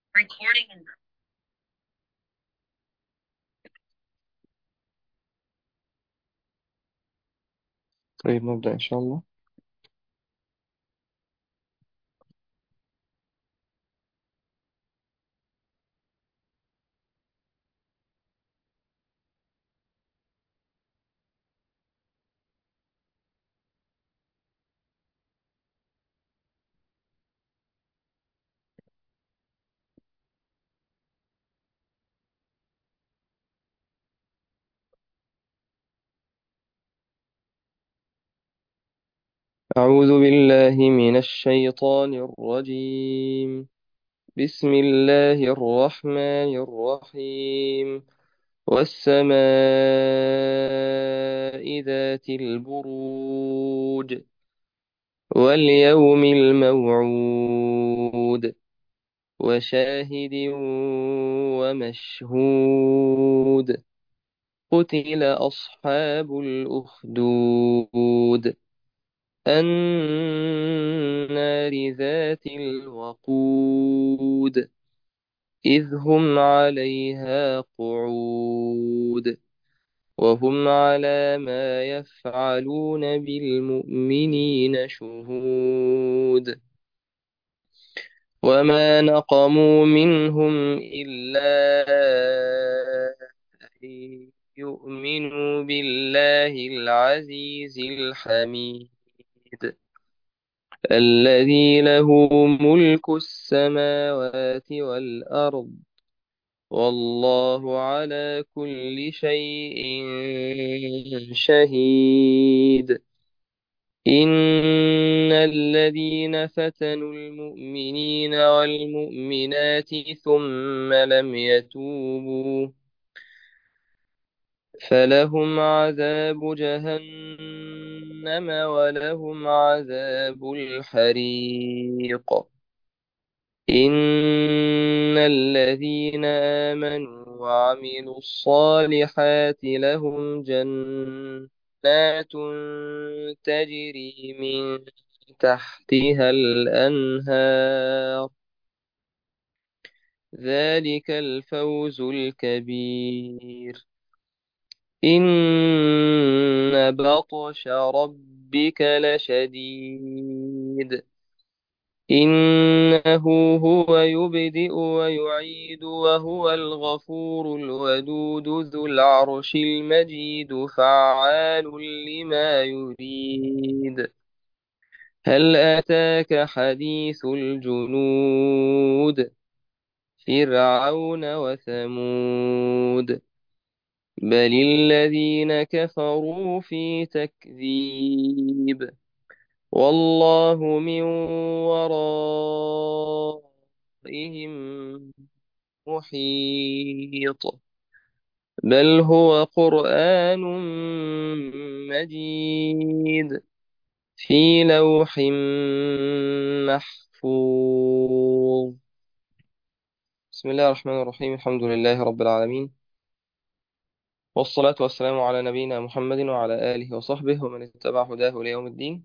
طيب نبدأ إن شاء الله أعوذ بالله من الشيطان الرجيم بسم الله الرحمن الرحيم والسماء ذات البروج واليوم الموعود وشاهد ومشهود قتل أصحاب الأخدود النار ذات الوقود إذ هم عليها قعود وهم على ما يفعلون بالمؤمنين شهود وما نقموا منهم إلا أن يؤمنوا بالله العزيز الحميد الذي له ملك السماوات والأرض والله على كل شيء شهيد إن الذين فتنوا المؤمنين والمؤمنات ثم لم يتوبوا فلهم عذاب جهنم ولهم عذاب الحريق إن الذين آمنوا وعملوا الصالحات لهم جنات تجري من تحتها الأنهار ذلك الفوز الكبير إن بطش ربك لشديد إنه هو يبدئ ويعيد وهو الغفور الودود ذو العرش المجيد فعال لما يريد هل أتاك حديث الجنود فرعون وثمود بل الذين كفروا في تكذيب والله من ورائهم محيط بل هو قرآن مجيد في لوح محفوظ بسم الله الرحمن الرحيم الحمد لله رب العالمين والصلاة والسلام على نبينا محمد وعلى آله وصحبه ومن اتبع هداه ليوم الدين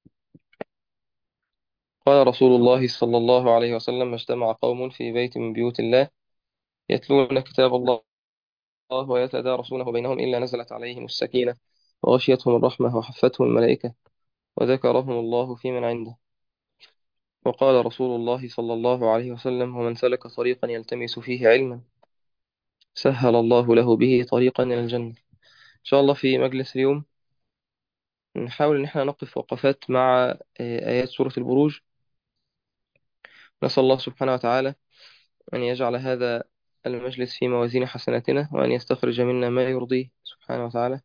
قال رسول الله صلى الله عليه وسلم ما اجتمع قوم في بيت من بيوت الله يتلون كتاب الله ويتدارسونه بينهم إلا نزلت عليهم السكينة وغشيتهم الرحمة وحفتهم الملائكة وذكرهم الله في من عنده وقال رسول الله صلى الله عليه وسلم ومن سلك طريقا يلتمس فيه علما سهل الله له به طريقا إلى الجنة إن شاء الله في مجلس اليوم نحاول إن احنا نقف وقفات مع آيات سورة البروج نسأل الله سبحانه وتعالى أن يجعل هذا المجلس في موازين حسناتنا وأن يستخرج منا ما يرضيه سبحانه وتعالى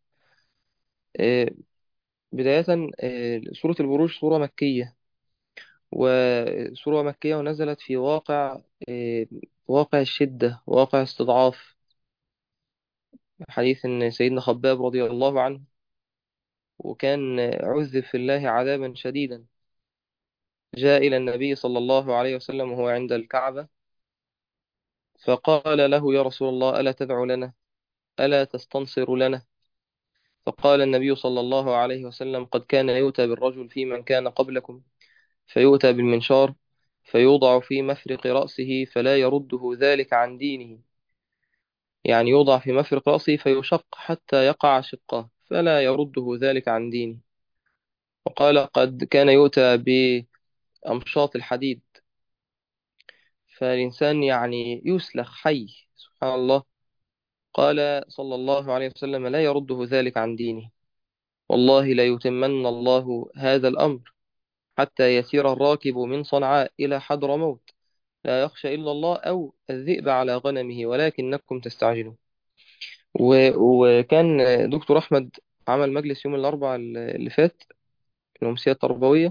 بداية سورة البروج سورة مكية وسورة مكية ونزلت في واقع واقع الشدة واقع استضعاف حديث أن سيدنا خباب رضي الله عنه وكان عذب في الله عذابا شديدا جاء إلى النبي صلى الله عليه وسلم وهو عند الكعبة فقال له يا رسول الله ألا تدعو لنا ألا تستنصر لنا فقال النبي صلى الله عليه وسلم قد كان يؤتى بالرجل في من كان قبلكم فيؤتى بالمنشار فيوضع في مفرق رأسه فلا يرده ذلك عن دينه يعني يوضع في مفرق رأسه فيشق حتى يقع شقه فلا يرده ذلك عن دينه وقال قد كان يؤتى بأمشاط الحديد فالإنسان يعني يسلخ حي سبحان الله قال صلى الله عليه وسلم لا يرده ذلك عن دينه والله لا يتمن الله هذا الأمر حتى يسير الراكب من صنعاء إلى حضرموت لا يخشى إلا الله أو الذئب على غنمه ولكنكم تستعجلون و... وكان دكتور أحمد عمل مجلس يوم الأربعاء اللي فات الأمسية التربوية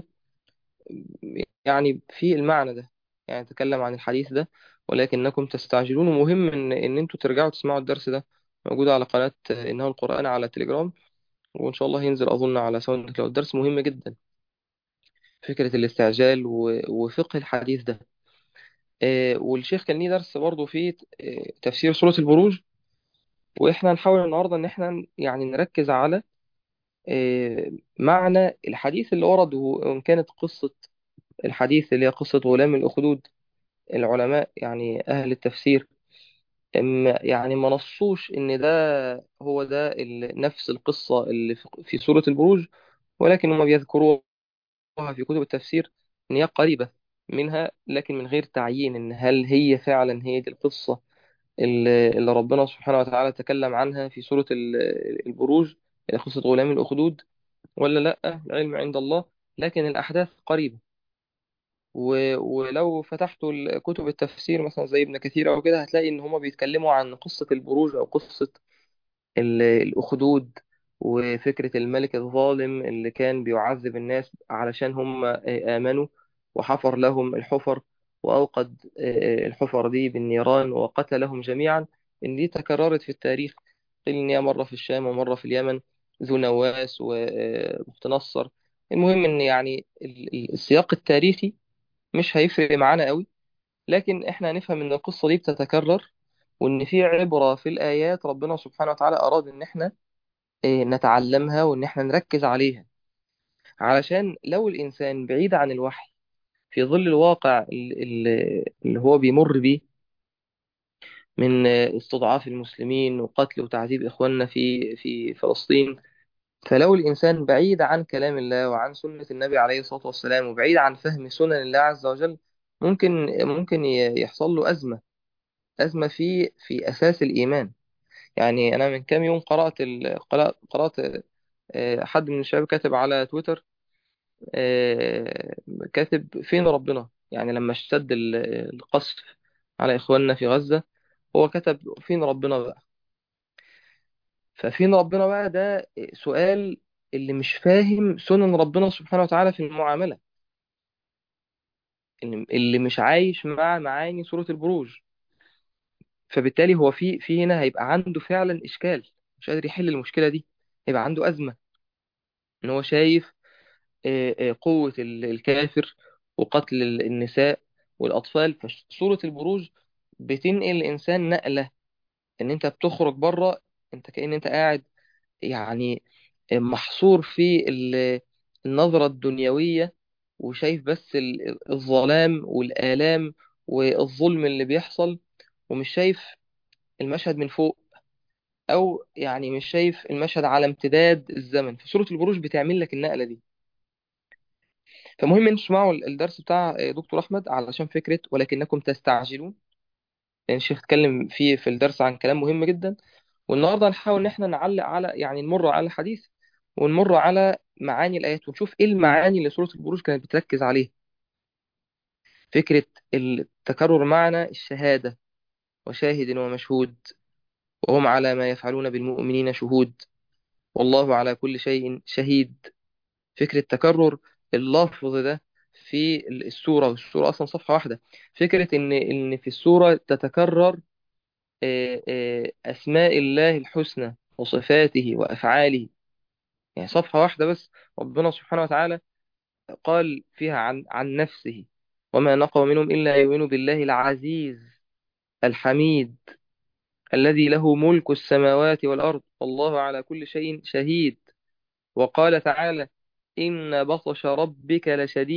يعني في المعنى ده يعني تكلم عن الحديث ده ولكنكم تستعجلون ومهم إن إن أنتوا ترجعوا تسمعوا الدرس ده موجود على قناة إنه القرآن على تليجرام وإن شاء الله هينزل أظن على ساوند كلاود درس مهم جدا فكرة الاستعجال و... وفقه الحديث ده آه، والشيخ كان ليه درس برضه في آه، تفسير سورة البروج واحنا هنحاول النهارده ان احنا يعني نركز على آه، معنى الحديث اللي ورد وان كانت قصة الحديث اللي هي قصة غلام الأخدود العلماء يعني أهل التفسير أم- يعني ما نصوش إن ده هو ده ال- نفس القصة اللي في في سورة البروج ولكن هم بيذكروها في كتب التفسير إن هي قريبة منها لكن من غير تعيين إن هل هي فعلا هي دي القصة اللي اللي ربنا سبحانه وتعالى تكلم عنها في سورة ال- البروج اللي قصة غلام الأخدود ولا لأ العلم عند الله لكن الأحداث قريبة و- ولو فتحتوا ال- كتب التفسير مثلا زي ابن كثير أو كده هتلاقي إن هما بيتكلموا عن قصة البروج أو قصة ال- الأخدود وفكرة الملك الظالم اللي كان بيعذب الناس علشان هم آمنوا وحفر لهم الحفر وأوقد الحفر دي بالنيران وقتلهم جميعا إن دي تكررت في التاريخ قيل إن هي مرة في الشام ومرة في اليمن ذو نواس وبخت نصر المهم إن يعني ال- ال- السياق التاريخي مش هيفرق معانا قوي لكن إحنا هنفهم إن القصة دي بتتكرر وإن في عبرة في الآيات ربنا سبحانه وتعالى أراد إن إحنا إيه، نتعلمها وإن إحنا نركز عليها علشان لو الإنسان بعيد عن الوحي في ظل الواقع ال- ال- اللي هو بيمر بيه من آه، استضعاف المسلمين وقتل وتعذيب إخواننا في في فلسطين فلو الإنسان بعيد عن كلام الله وعن سنة النبي عليه الصلاة والسلام وبعيد عن فهم سنن الله عز وجل ممكن ممكن ي- يحصل له أزمة أزمة في في أساس الإيمان يعني أنا من كام يوم قرأت ال... قرأت قرأت آه، حد من الشباب كاتب على تويتر آه، كاتب فين ربنا يعني لما اشتد ال- القصف على إخواننا في غزة هو كتب فين ربنا بقى ففين ربنا بقى ده سؤال اللي مش فاهم سنن ربنا سبحانه وتعالى في المعاملة اللي اللي مش عايش مع معاني سورة البروج فبالتالي هو في في هنا هيبقى عنده فعلا إشكال مش قادر يحل المشكلة دي هيبقى عنده أزمة إن هو شايف آه، آه، قوة ال- الكافر وقتل ال- النساء والأطفال فسورة البروج بتنقل الإنسان نقلة إن أنت بتخرج بره أنت كأن أنت قاعد يعني محصور في ال- النظرة الدنيوية وشايف بس ال- الظلام والآلام والظلم اللي بيحصل ومش شايف المشهد من فوق أو يعني مش شايف المشهد على امتداد الزمن فسورة البروج بتعمل لك النقلة دي فمهم ان تسمعوا الدرس بتاع دكتور احمد علشان فكره ولكنكم تستعجلون لان الشيخ اتكلم فيه في الدرس عن كلام مهم جدا والنهارده هنحاول ان احنا نعلق على يعني نمر على الحديث ونمر على معاني الايات ونشوف ايه المعاني اللي سوره البروج كانت بتركز عليها فكره التكرر معنى الشهاده وشاهد ومشهود وهم على ما يفعلون بالمؤمنين شهود والله على كل شيء شهيد فكرة تكرر اللفظ ده في السورة والسورة أصلا صفحة واحدة فكرة إن إن في السورة تتكرر آه، آه، أسماء الله الحسنى وصفاته وأفعاله يعني صفحة واحدة بس ربنا سبحانه وتعالى قال فيها عن عن نفسه وما نقم منهم إلا يؤمنوا بالله العزيز الحميد الذي له ملك السماوات والأرض والله على كل شيء شهيد وقال تعالى إن بطش ربك لشديد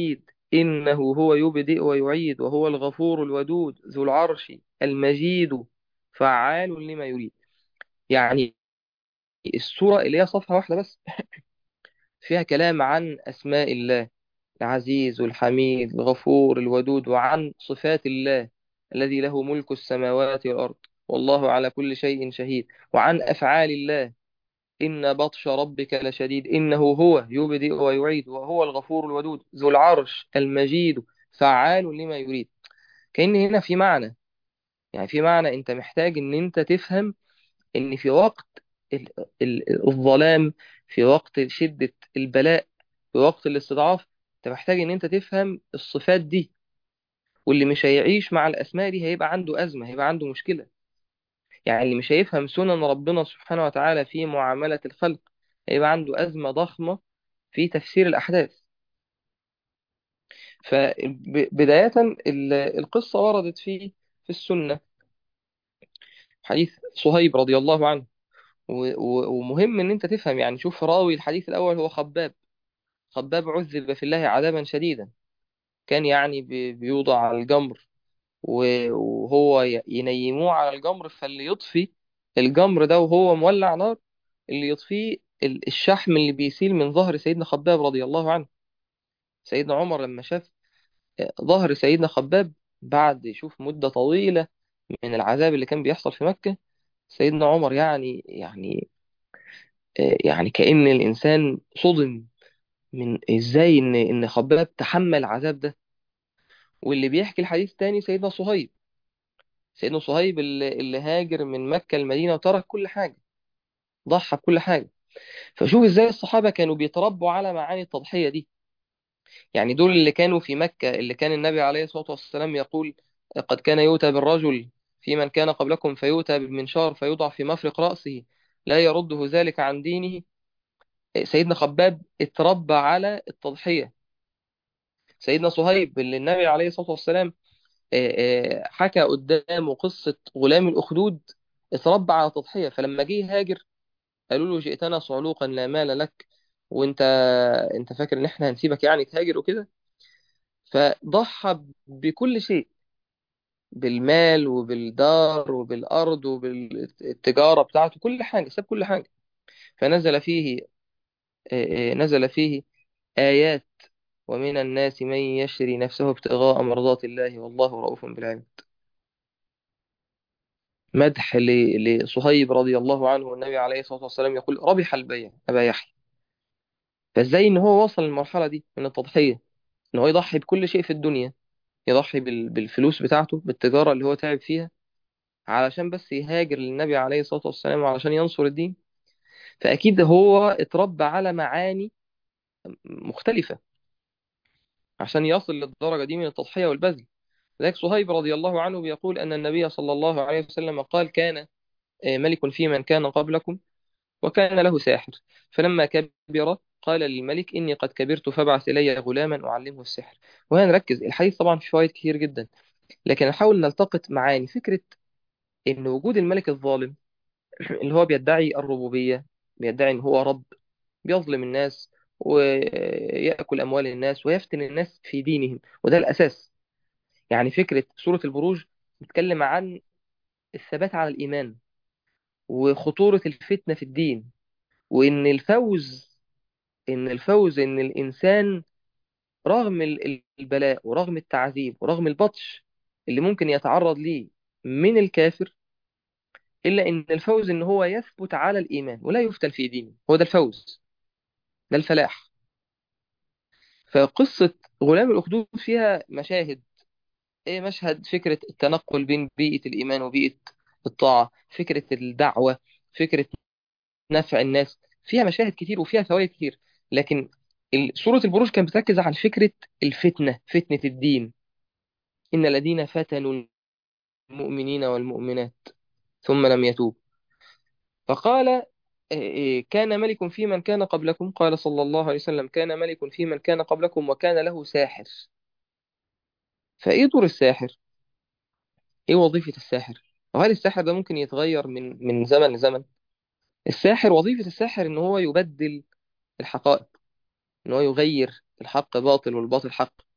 إنه هو يبدئ ويعيد وهو الغفور الودود ذو العرش المجيد فعال لما يريد يعني السورة اللي هي صفحة واحدة بس فيها كلام عن أسماء الله العزيز الحميد الغفور الودود وعن صفات الله الذي له ملك السماوات والأرض والله على كل شيء شهيد وعن أفعال الله إن بطش ربك لشديد إنه هو يبدئ ويعيد وهو الغفور الودود ذو العرش المجيد فعال لما يريد كأن هنا في معنى يعني في معنى أنت محتاج أن أنت تفهم أن في وقت ال- ال- الظلام في وقت شدة البلاء في وقت الاستضعاف أنت محتاج أن أنت تفهم الصفات دي واللي مش هيعيش مع الأسماء دي هيبقى عنده أزمة هيبقى عنده مشكلة يعني اللي مش هيفهم سنن ربنا سبحانه وتعالى في معاملة الخلق هيبقى عنده أزمة ضخمة في تفسير الأحداث فبداية القصة وردت في في السنة حديث صهيب رضي الله عنه و- و- ومهم ان انت تفهم يعني شوف راوي الحديث الاول هو خباب خباب عذب في الله عذابا شديدا كان يعني بي- بيوضع على الجمر و- وهو ي- ينيموه على الجمر فاللي يطفي الجمر ده وهو مولع نار اللي يطفيه ال- الشحم اللي بيسيل من ظهر سيدنا خباب رضي الله عنه سيدنا عمر لما شاف ظهر سيدنا خباب بعد يشوف مدة طويلة من العذاب اللي كان بيحصل في مكة سيدنا عمر يعني يعني يعني كأن الإنسان صدم من إزاي إن إن خباب تحمل العذاب ده واللي بيحكي الحديث تاني سيدنا صهيب سيدنا صهيب اللي, اللي هاجر من مكة المدينة وترك كل حاجة ضحى بكل حاجة فشوف إزاي الصحابة كانوا بيتربوا على معاني التضحية دي يعني دول اللي كانوا في مكة اللي كان النبي عليه الصلاة والسلام يقول قد كان يؤتى بالرجل في من كان قبلكم فيؤتى بالمنشار فيوضع في مفرق رأسه لا يرده ذلك عن دينه سيدنا خباب اتربى على التضحية سيدنا صهيب اللي النبي عليه الصلاة والسلام آه، آه، حكى قدامه قصة غلام الأخدود اتربى على التضحية فلما جه يهاجر قالوا له جئتنا صعلوقا لا مال لك وانت انت فاكر ان احنا هنسيبك يعني تهاجر وكده فضحى بكل شيء بالمال وبالدار وبالأرض وبالتجارة بتاعته كل حاجة ساب كل حاجة فنزل فيه آه، آه، نزل فيه آيات ومن الناس من يشري نفسه ابتغاء مرضات الله والله رؤوف بالعباد مدح ل- لصهيب رضي الله عنه والنبي عليه الصلاة والسلام يقول ربح البيع أبا يحيى فازاي ان هو وصل للمرحلة دي من التضحية ان هو يضحي بكل شيء في الدنيا يضحي بال- بالفلوس بتاعته بالتجارة اللي هو تعب فيها علشان بس يهاجر للنبي عليه الصلاة والسلام وعلشان ينصر الدين فأكيد هو اتربى على معاني مختلفة عشان يصل للدرجة دي من التضحية والبذل ذلك صهيب رضي الله عنه بيقول أن النبي صلى الله عليه وسلم قال كان آه، ملك في من كان قبلكم وكان له ساحر فلما كبر قال للملك إني قد كبرت فابعث إلي غلاما أعلمه السحر وهنا نركز الحديث طبعا في فوائد كتير جدا لكن نحاول نلتقط معاني فكرة إن وجود الملك الظالم اللي هو بيدعي الربوبية بيدعي إن هو رب بيظلم الناس ويأكل أموال الناس ويفتن الناس في دينهم وده الأساس يعني فكرة سورة البروج بتتكلم عن الثبات على الإيمان وخطورة الفتنة في الدين وإن الفوز إن الفوز إن الإنسان رغم ال- البلاء ورغم التعذيب ورغم البطش اللي ممكن يتعرض ليه من الكافر إلا إن الفوز إن هو يثبت على الإيمان ولا يفتن في دينه هو ده الفوز ده الفلاح فقصة غلام الأخدود فيها مشاهد إيه مشهد فكرة التنقل بين بيئة الإيمان وبيئة الطاعة فكرة الدعوة فكرة نفع الناس فيها مشاهد كتير وفيها فوائد كتير لكن ال- سورة البروج كانت بتركز عن فكرة الفتنة فتنة الدين إن الذين فتنوا المؤمنين والمؤمنات ثم لم يتوبوا فقال إيه، إيه، كان ملك في من كان قبلكم قال صلى الله عليه وسلم كان ملك في من كان قبلكم وكان له ساحر فإيه دور الساحر؟ إيه وظيفة الساحر؟ وهل الساحر ده ممكن يتغير من من زمن لزمن؟ الساحر وظيفة الساحر إن هو يبدل الحقائق إن هو يغير الحق باطل والباطل حق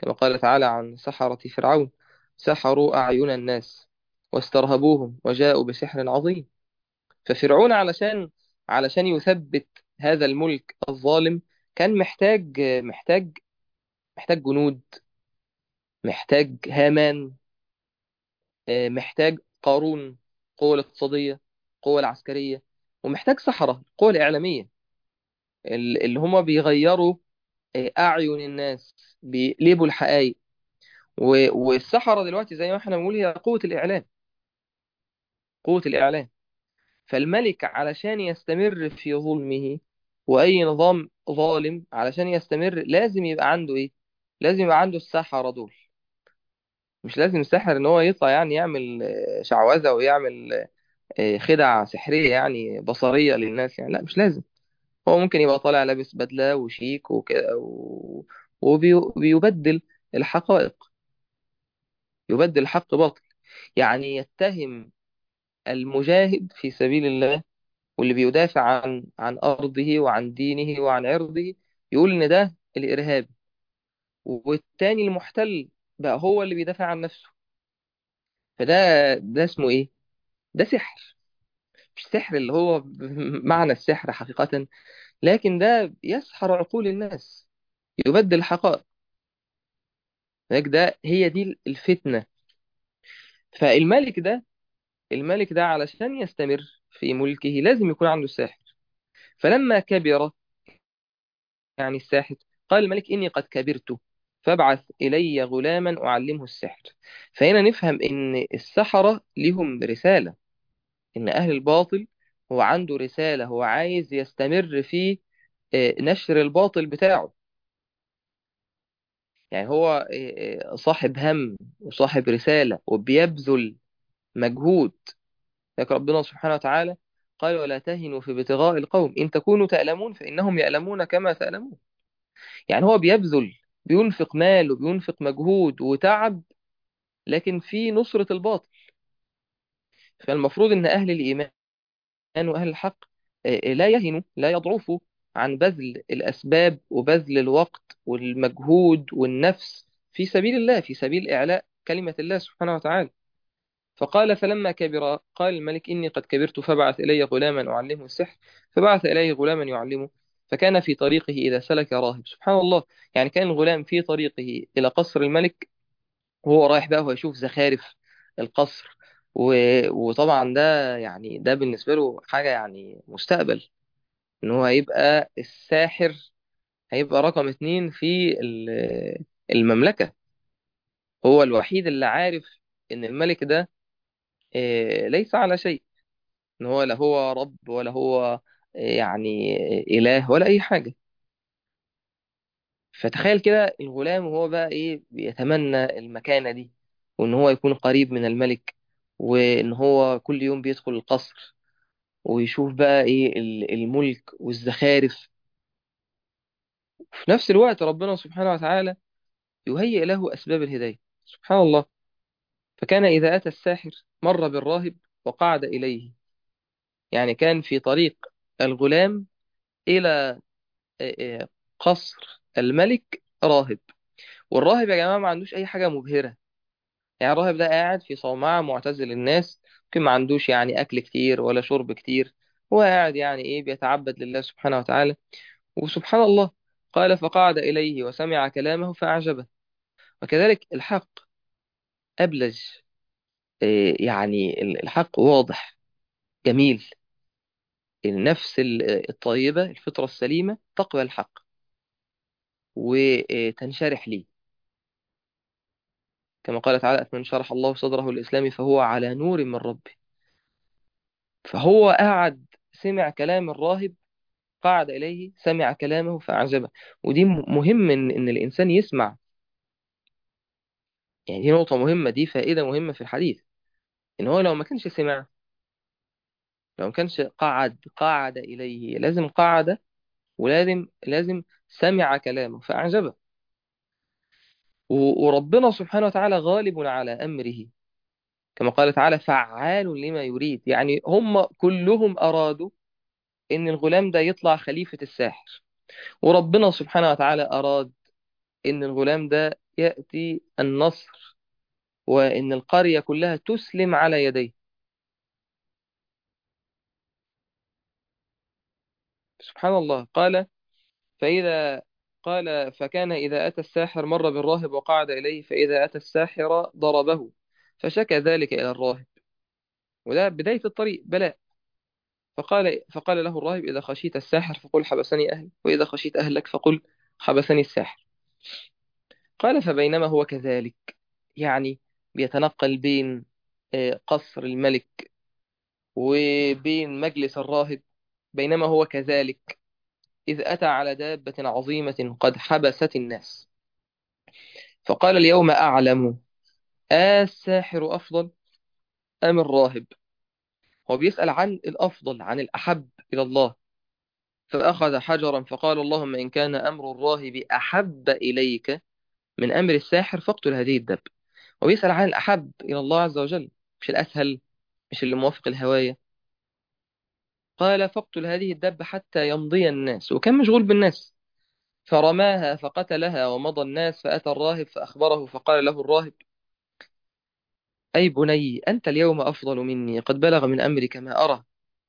كما قال تعالى عن سحرة فرعون سحروا أعين الناس واسترهبوهم وجاءوا بسحر عظيم ففرعون علشان علشان يثبت هذا الملك الظالم كان محتاج محتاج محتاج جنود محتاج هامان آه، محتاج قارون قوة الاقتصادية قوة العسكرية ومحتاج سحرة قوة الإعلامية ال- اللي هما بيغيروا آه، أعين الناس بيقلبوا الحقائق و- والسحرة دلوقتي زي ما احنا بنقول هي قوة الإعلام قوة الإعلام فالملك علشان يستمر في ظلمه وأي نظام ظالم علشان يستمر لازم يبقى عنده إيه؟ لازم يبقى عنده السحرة دول مش لازم الساحر إن هو يطلع يعني يعمل آه، شعوذة ويعمل آه، خدع سحرية يعني بصرية للناس يعني لا مش لازم هو ممكن يبقى طالع لابس بدلة وشيك وكده و... وبيبدل الحقائق يبدل الحق باطل يعني يتهم المجاهد في سبيل الله واللي بيدافع عن عن أرضه وعن دينه وعن عرضه يقول إن ده الإرهابي والتاني المحتل بقى هو اللي بيدافع عن نفسه فده ده اسمه إيه؟ ده سحر مش سحر اللي هو معنى السحر حقيقة لكن ده يسحر عقول الناس يبدل الحقائق لذلك ده هي دي الفتنة فالملك ده الملك ده علشان يستمر في ملكه لازم يكون عنده ساحر فلما كبر يعني الساحر قال الملك إني قد كبرت فابعث إلي غلاما أعلمه السحر فهنا نفهم إن السحرة لهم رسالة إن أهل الباطل هو عنده رسالة هو عايز يستمر في آه، نشر الباطل بتاعه يعني هو آه، آه، صاحب هم وصاحب رسالة وبيبذل مجهود لكن ربنا سبحانه وتعالى قال ولا تهنوا في ابتغاء القوم إن تكونوا تألمون فإنهم يألمون كما تألمون يعني هو بيبذل بينفق مال وبينفق مجهود وتعب لكن في نصرة الباطل فالمفروض إن أهل الإيمان وأهل الحق آه، لا يهنوا لا يضعفوا عن بذل الأسباب وبذل الوقت والمجهود والنفس في سبيل الله في سبيل إعلاء كلمة الله سبحانه وتعالى فقال فلما كبر قال الملك إني قد كبرت فبعث إلي غلاما أعلمه السحر فبعث إليه غلاما يعلمه فكان في طريقه إذا سلك راهب سبحان الله يعني كان الغلام في طريقه إلى قصر الملك وهو رايح بقى هو يشوف زخارف القصر و... وطبعا ده يعني ده بالنسبة له حاجة يعني مستقبل إن هو هيبقى الساحر هيبقى رقم اتنين في ال- المملكة هو الوحيد اللي عارف إن الملك ده آه، ليس على شيء ان هو لا هو رب ولا هو يعني اله ولا اي حاجه فتخيل كده الغلام وهو بقى ايه بيتمنى المكانه دي وان هو يكون قريب من الملك وان هو كل يوم بيدخل القصر ويشوف بقى ايه ال- الملك والزخارف في نفس الوقت ربنا سبحانه وتعالى يهيئ له اسباب الهدايه سبحان الله فكان اذا اتى الساحر مر بالراهب وقعد اليه يعني كان في طريق الغلام الى قصر الملك راهب والراهب يا جماعة ما عندوش أي حاجة مبهرة يعني الراهب ده قاعد في صومعة معتزل الناس ممكن ما عندوش يعني أكل كتير ولا شرب كتير هو قاعد يعني إيه بيتعبد لله سبحانه وتعالى وسبحان الله قال فقعد إليه وسمع كلامه فأعجبه وكذلك الحق أبلج إيه، يعني الحق واضح جميل النفس الطيبة الفطرة السليمة تقبل الحق وتنشرح ليه كما قال تعالى من شرح الله صدره للإسلام فهو على نور من ربه فهو قعد سمع كلام الراهب قعد إليه سمع كلامه فأعجبه ودي م- مهم إن, إن الإنسان يسمع يعني دي نقطة مهمة دي فائدة مهمة في الحديث إن هو لو ما كانش سمع لو ما كانش قعد قعد إليه لازم قعد ولازم لازم سمع كلامه فأعجبه و- وربنا سبحانه وتعالى غالب على أمره كما قال تعالى فعال لما يريد يعني هم كلهم أرادوا إن الغلام ده يطلع خليفة الساحر وربنا سبحانه وتعالى أراد إن الغلام ده يأتي النصر وإن القرية كلها تسلم على يديه سبحان الله قال فإذا قال فكان إذا أتى الساحر مر بالراهب وقعد إليه فإذا أتى الساحر ضربه فشكى ذلك إلى الراهب وده بداية الطريق بلاء فقال فقال له الراهب إذا خشيت الساحر فقل حبسني أهلي وإذا خشيت أهلك فقل حبسني الساحر قال فبينما هو كذلك يعني بيتنقل بين آه، قصر الملك وبين مجلس الراهب بينما هو كذلك إذ أتى على دابة عظيمة قد حبست الناس فقال اليوم أعلم آه الساحر أفضل أم الراهب هو بيسأل عن الأفضل عن الأحب إلى الله فأخذ حجرا فقال اللهم إن كان أمر الراهب أحب إليك من أمر الساحر فاقتل هذه الدب وبيسأل عن الأحب إلى الله عز وجل مش الأسهل مش اللي موافق الهواية قال فاقتل هذه الدب حتى يمضي الناس وكان مشغول بالناس فرماها فقتلها ومضى الناس فأتى الراهب فأخبره فقال له الراهب أي بني أنت اليوم أفضل مني قد بلغ من أمرك ما أرى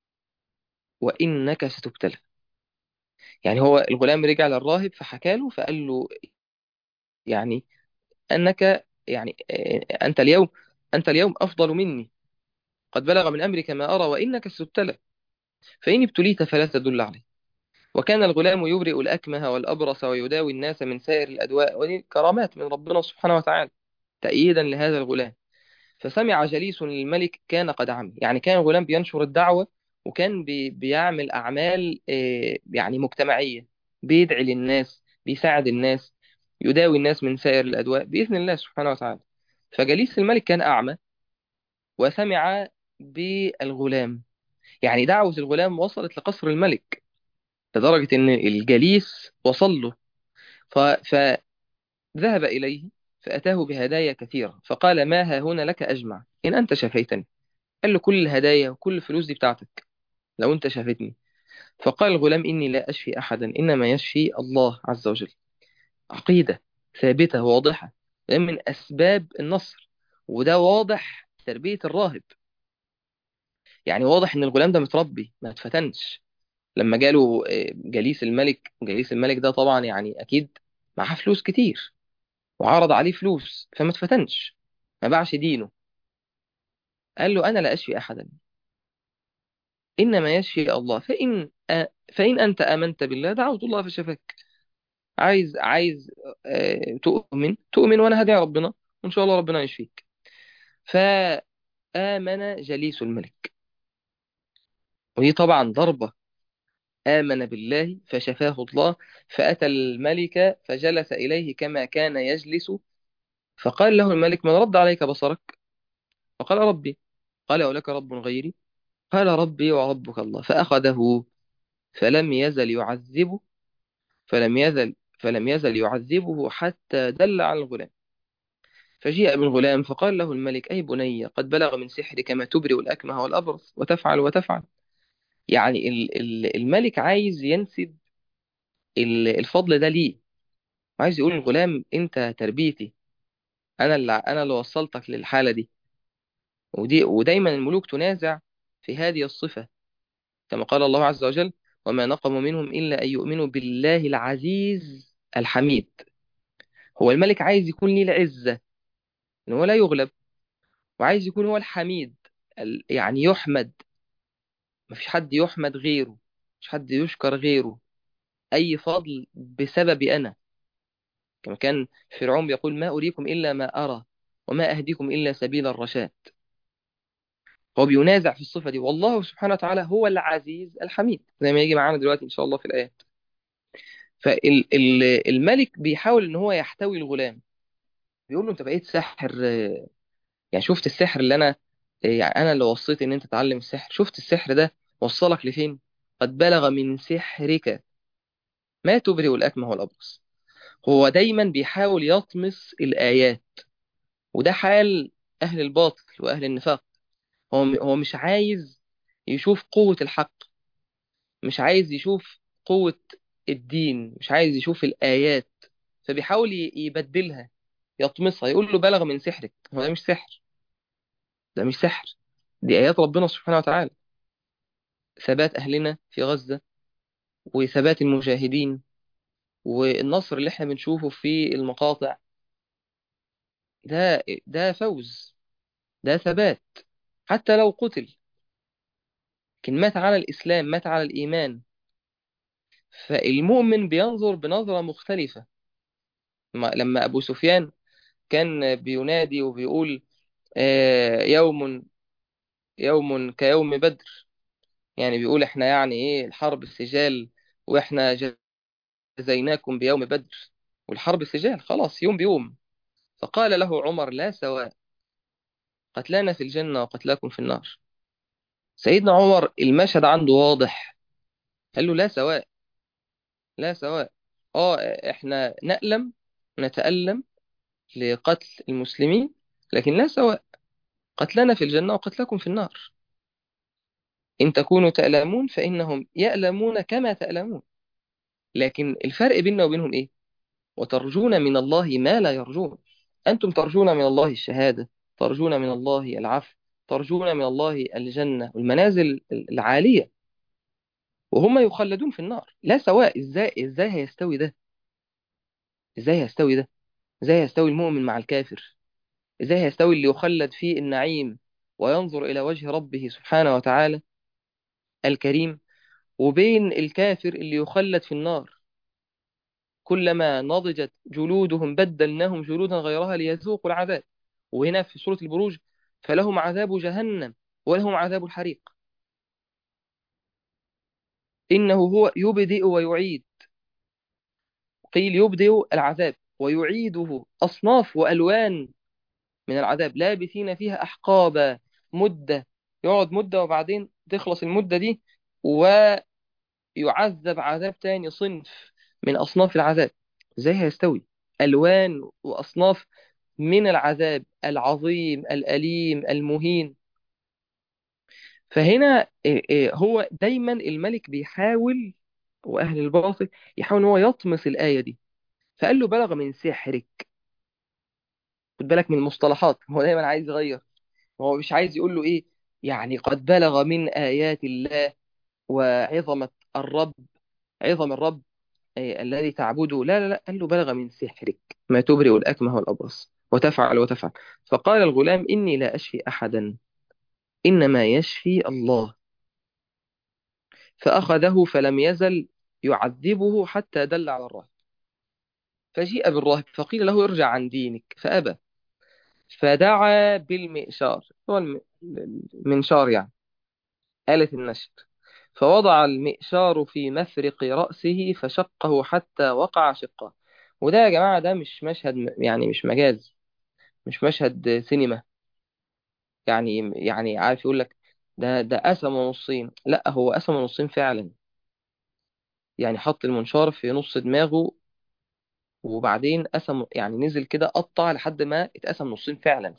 وإنك ستبتلى يعني هو الغلام رجع للراهب فحكى له فقال له يعني أنك يعني آه، أنت اليوم أنت اليوم أفضل مني قد بلغ من أمرك ما أرى وإنك ستبتلى فإن ابتليت فلا تدل عليه وكان الغلام يبرئ الأكمه والأبرص ويداوي الناس من سائر الأدواء ودي كرامات من ربنا سبحانه وتعالى تأييدا لهذا الغلام فسمع جليس للملك كان قد عمي يعني كان الغلام بينشر الدعوة وكان بي بيعمل أعمال آه، يعني مجتمعية بيدعي للناس بيساعد الناس يداوي الناس من سائر الأدواء بإذن الله سبحانه وتعالى فجليس الملك كان أعمى وسمع بالغلام يعني دعوة الغلام وصلت لقصر الملك لدرجة إن الجليس وصل له ف... فذهب إليه فأتاه بهدايا كثيرة فقال ما ها هنا لك أجمع إن أنت شفيتني قال له كل الهدايا وكل الفلوس دي بتاعتك لو أنت شافتني فقال الغلام إني لا أشفي أحدا إنما يشفي الله عز وجل عقيدة ثابتة واضحة ده من أسباب النصر وده واضح تربية الراهب يعني واضح إن الغلام ده متربي ما اتفتنش لما جاله آه، جليس الملك جليس الملك ده طبعا يعني أكيد معاه فلوس كتير وعرض عليه فلوس فما اتفتنش ما باعش دينه قال له أنا لا أشفي أحدا إنما يشفي الله فإن أ... فإن أنت آمنت بالله دعوت الله فشفاك عايز عايز آه، تؤمن تؤمن وأنا هدعي ربنا وإن شاء الله ربنا يشفيك فآمن جليس الملك ودي طبعا ضربة آمن بالله فشفاه الله فأتى الملك فجلس إليه كما كان يجلس فقال له الملك من رد عليك بصرك فقال ربي قال ولك رب غيري قال ربي وربك الله فأخذه فلم يزل يعذبه فلم يزل فلم يزل يعذبه حتى دل على الغلام فجيء بالغلام فقال له الملك أي بني قد بلغ من سحرك ما تبرئ الأكمه والأبرص وتفعل وتفعل يعني ال- ال- الملك عايز ينسب ال- الفضل ده ليه عايز يقول الغلام أنت تربيتي أنا اللي أنا اللي وصلتك للحالة دي ودي ودايما الملوك تنازع في هذه الصفة كما قال الله عز وجل وما نقموا منهم إلا أن يؤمنوا بالله العزيز الحميد هو الملك عايز يكون ليه العزة إن هو لا يغلب وعايز يكون هو الحميد ال- يعني يحمد مفيش حد يحمد غيره مش حد يشكر غيره أي فضل بسببي أنا كما كان فرعون بيقول ما أريكم إلا ما أرى وما أهديكم إلا سبيل الرشاد هو بينازع في الصفة دي والله سبحانه وتعالى هو العزيز الحميد زي ما يجي معانا دلوقتي إن شاء الله في الآيات فالملك بيحاول إن هو يحتوي الغلام بيقول له أنت بقيت ساحر آه، يعني شفت السحر اللي أنا آه، يعني أنا اللي وصيت إن أنت تتعلم السحر شفت السحر ده وصلك لفين قد بلغ من سحرك ما تبرئ الأكمه والأبرص هو دايما بيحاول يطمس الآيات وده حال أهل الباطل وأهل النفاق هو هو مش عايز يشوف قوة الحق مش عايز يشوف قوة الدين مش عايز يشوف الآيات فبيحاول ي- يبدلها يطمسها يقول له بلغ من سحرك هو ده مش سحر ده مش سحر دي آيات ربنا سبحانه وتعالى ثبات أهلنا في غزة وثبات المجاهدين والنصر اللي احنا بنشوفه في المقاطع ده ده فوز ده ثبات حتى لو قتل لكن مات على الإسلام مات على الإيمان فالمؤمن بينظر بنظرة مختلفة ما- لما أبو سفيان كان بينادي وبيقول آه، يوم يوم كيوم بدر يعني بيقول احنا يعني ايه الحرب السجال واحنا جزيناكم بيوم بدر والحرب سجال خلاص يوم بيوم فقال له عمر لا سواء قتلانا في الجنة وقتلاكم في النار سيدنا عمر المشهد عنده واضح قال له لا سواء لا سواء اه احنا نألم نتألم لقتل المسلمين لكن لا سواء قتلنا في الجنة وقتلكم في النار إن تكونوا تألمون فإنهم يألمون كما تألمون لكن الفرق بيننا وبينهم إيه وترجون من الله ما لا يرجون أنتم ترجون من الله الشهادة ترجون من الله العفو ترجون من الله الجنة والمنازل العالية وهم يخلدون في النار لا سواء إزاي إزاي هيستوي ده إزاي هيستوي ده إزاي هيستوي المؤمن مع الكافر إزاي هيستوي اللي يخلد في النعيم وينظر إلى وجه ربه سبحانه وتعالى الكريم وبين الكافر اللي يخلد في النار كلما نضجت جلودهم بدلناهم جلودا غيرها ليذوقوا العذاب وهنا في سورة البروج فلهم عذاب جهنم ولهم عذاب الحريق إنه هو يبدئ ويعيد قيل يبدئ العذاب ويعيده أصناف وألوان من العذاب لابثين فيها أحقابا مدة يقعد مدة وبعدين تخلص المدة دي ويعذب عذاب تاني صنف من أصناف العذاب ازاي هيستوي ألوان وأصناف من العذاب العظيم الأليم المهين فهنا إيه، إيه، هو دايما الملك بيحاول وأهل الباطل يحاول ان هو يطمس الآية دي فقال له بلغ من سحرك خد بالك من المصطلحات هو دايما عايز يغير هو مش عايز يقول له ايه يعني قد بلغ من آيات الله وعظمة الرب عظم الرب إيه الذي تعبده لا لا لا قال له بلغ من سحرك ما تبرئ الأكمه والأبرص وتفعل وتفعل فقال الغلام إني لا أشفي أحدا إنما يشفي الله فأخذه فلم يزل يعذبه حتى دل على الراهب فجيء بالراهب فقيل له ارجع عن دينك فأبى فدعا بالمئشار هو الم- المنشار يعني آلة النشر فوضع المئشار في مفرق رأسه فشقه حتى وقع شقه وده يا جماعة ده مش مشهد م- يعني مش مجاز مش مشهد سينما يعني يعني عارف يقول لك ده ده قسم نصين لا هو قسم نصين فعلا يعني حط المنشار في نص دماغه وبعدين قسم يعني نزل كده قطع لحد ما اتقسم نصين فعلا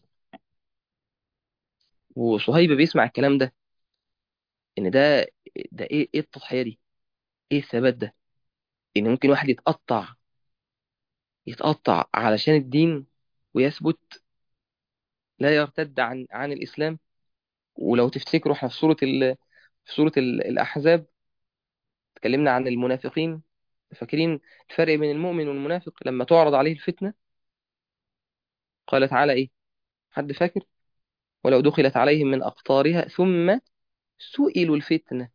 وصهيب بيسمع الكلام ده ان ده ده ايه ايه التضحية دي ايه الثبات ده ان ممكن واحد يتقطع يتقطع علشان الدين ويثبت لا يرتد عن عن الإسلام ولو تفتكروا احنا في سورة ال... في سورة ال... الأحزاب اتكلمنا عن المنافقين فاكرين الفرق بين المؤمن والمنافق لما تعرض عليه الفتنة قال تعالى ايه حد فاكر ولو دخلت عليهم من أقطارها ثم سئلوا الفتنة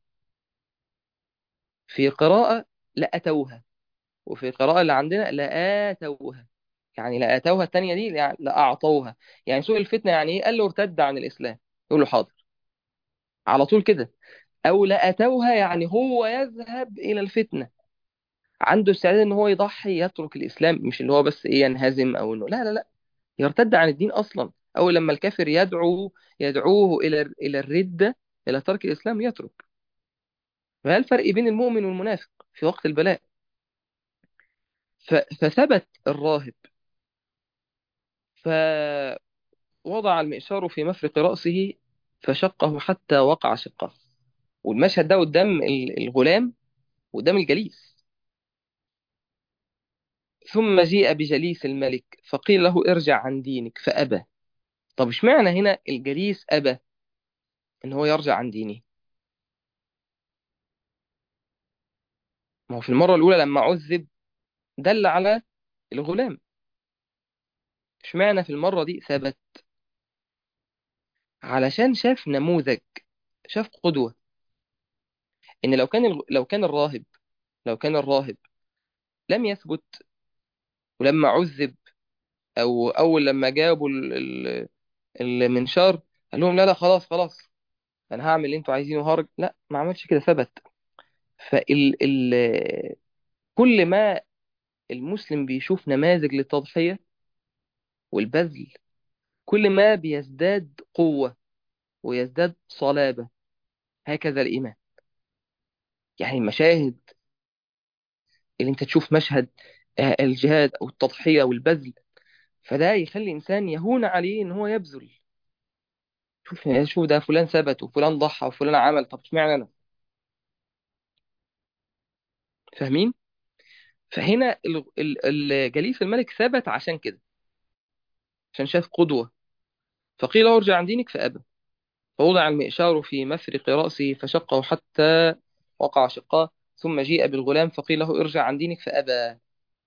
في قراءة لأتوها وفي قراءة اللي عندنا لآتوها يعني لآتوها التانية دي يعني لأعطوها يعني سوء الفتنة يعني ايه قال له ارتد عن الإسلام يقول له حاضر على طول كده أو لأتوها يعني هو يذهب إلى الفتنة عنده استعداد إن هو يضحي يترك الإسلام مش اللي هو بس إيه ينهزم أو إنه لا لا لا يرتد عن الدين أصلا أو لما الكافر يدعو يدعوه إلى إلى الردة إلى ترك الإسلام يترك فهل الفرق بين المؤمن والمنافق في وقت البلاء ف- فثبت الراهب فوضع المئشار في مفرق رأسه فشقه حتى وقع شقه والمشهد ده قدام ال- الغلام قدام الجليس ثم جيء بجليس الملك فقيل له ارجع عن دينك فأبى طب اشمعنى هنا الجليس أبى إن هو يرجع عن دينه ما هو في المرة الأولى لما عذب دل على الغلام اشمعنى في المرة دي ثبت علشان شاف نموذج شاف قدوة إن لو كان الغ- لو كان الراهب لو كان الراهب لم يثبت ولما عذب أو أول لما جابوا ال- ال- المنشار قال لهم لا لا خلاص خلاص أنا هعمل اللي أنتوا عايزينه هرج لا ما عملش كده ثبت فال ال كل ما المسلم بيشوف نماذج للتضحية والبذل كل ما بيزداد قوة ويزداد صلابة هكذا الإيمان يعني المشاهد اللي انت تشوف مشهد آه، الجهاد او التضحية والبذل فده يخلي الانسان يهون عليه ان هو يبذل شوف شوف ده فلان ثبت وفلان ضحى وفلان عمل طب اشمعنى انا فاهمين فهنا ال- ال- الجليس الملك ثبت عشان كده عشان شاف قدوة فقيل له ارجع عن دينك فأبى فوضع المئشار في مفرق رأسه فشقه حتى وقع شقاه ثم جيء بالغلام فقيل له ارجع عن دينك فأبى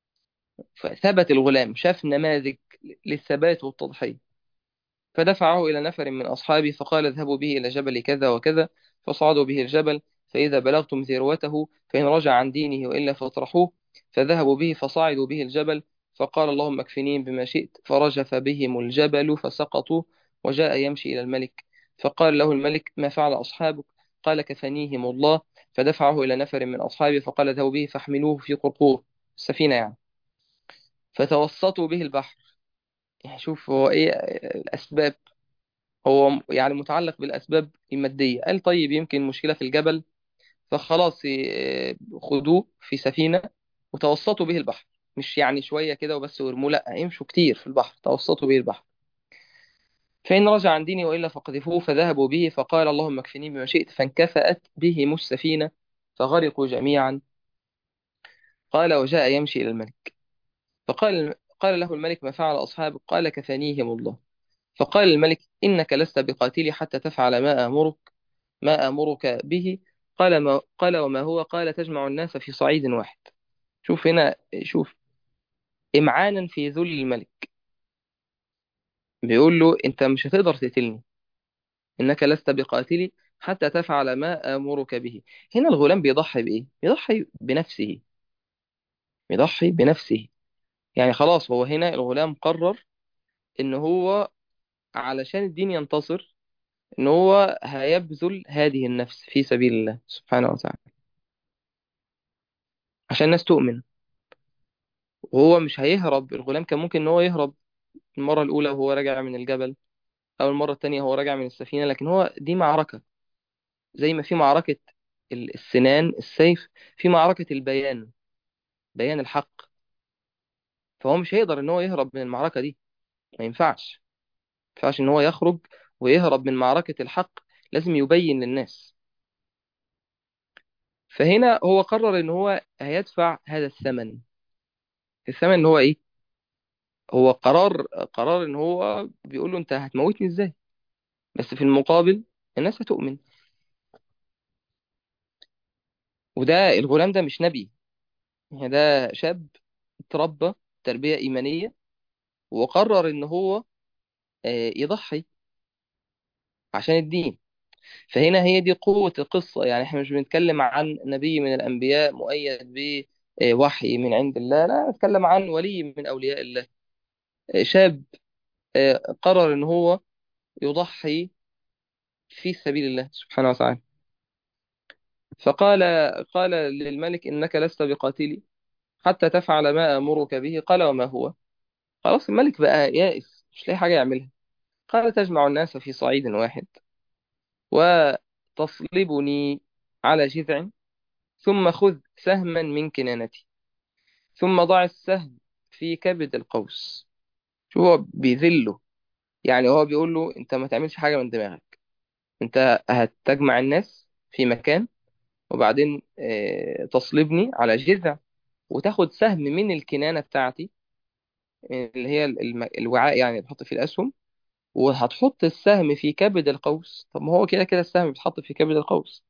فثبت الغلام شاف نماذج للثبات والتضحية فدفعه إلى نفر من أصحابه فقال اذهبوا به إلى جبل كذا وكذا فصعدوا به الجبل فإذا بلغتم ذروته فإن رجع عن دينه وإلا فاطرحوه فذهبوا به فصعدوا به الجبل فقال اللهم اكفنيهم بما شئت فرجف بهم الجبل فسقطوا وجاء يمشي إلى الملك فقال له الملك ما فعل أصحابك قال كفنيهم الله فدفعه إلى نفر من أصحابه فقال اذهبوا به فاحملوه في قرقور السفينة يعني فتوسطوا به البحر يعني شوف هو إيه الأسباب هو م- يعني متعلق بالأسباب المادية قال طيب يمكن مشكلة في الجبل فخلاص ي- خدوه في سفينة وتوسطوا به البحر مش يعني شوية كده وبس ويرموه لا يمشوا كتير في البحر توسطوا به البحر فإن رجع عن ديني وإلا فقذفوه فذهبوا به فقال اللهم اكفني بما شئت فانكفأت بهم السفينة فغرقوا جميعا قال وجاء يمشي إلى الملك فقال قال له الملك ما فعل أصحابك قال كفانيهم الله فقال الملك إنك لست بقاتلي حتى تفعل ما آمرك ما آمرك به قال ما قال وما هو قال تجمع الناس في صعيد واحد شوف هنا شوف إمعانا في ذل الملك بيقول له أنت مش هتقدر تقتلني إنك لست بقاتلي حتى تفعل ما آمرك به هنا الغلام بيضحي بإيه؟ بيضحي بنفسه بيضحي بنفسه يعني خلاص هو هنا الغلام قرر إن هو علشان الدين ينتصر إن هو هيبذل هذه النفس في سبيل الله سبحانه وتعالى عشان الناس تؤمن وهو مش هيهرب الغلام كان ممكن إن هو يهرب المرة الأولى وهو راجع من الجبل أو المرة التانية هو راجع من السفينة لكن هو دي معركة زي ما في معركة ال- السنان السيف في معركة البيان بيان الحق فهو مش هيقدر إن هو يهرب من المعركة دي ما ينفعش ما ينفعش إن هو يخرج ويهرب من معركة الحق لازم يبين للناس فهنا هو قرر إن هو هيدفع هذا الثمن الثمن إن هو إيه هو قرار قرار إن هو بيقول له أنت هتموتني إزاي بس في المقابل الناس هتؤمن وده الغلام ده مش نبي يعني ده شاب اتربى تربية إيمانية وقرر إن هو آه، يضحي عشان الدين فهنا هي دي قوة القصة يعني احنا مش بنتكلم عن نبي من الأنبياء مؤيد بوحي من عند الله لا نتكلم عن ولي من أولياء الله آه، شاب آه، قرر إن هو يضحي في سبيل الله سبحانه وتعالى فقال قال للملك إنك لست بقاتلي حتى تفعل ما آمرك به قال وما هو خلاص الملك بقى يائس مش لاقي حاجة يعملها قال تجمع الناس في صعيد واحد وتصلبني على جذع ثم خذ سهما من كنانتي ثم ضع السهم في كبد القوس شو هو بيذله يعني هو بيقول له انت ما تعملش حاجة من دماغك انت هتجمع الناس في مكان وبعدين آه، تصلبني على جذع وتاخد سهم من الكنانة بتاعتي اللي هي الم- الوعاء يعني اللي بحط فيه الأسهم وهتحط السهم في كبد القوس طب ما هو كده كده السهم بيتحط في كبد القوس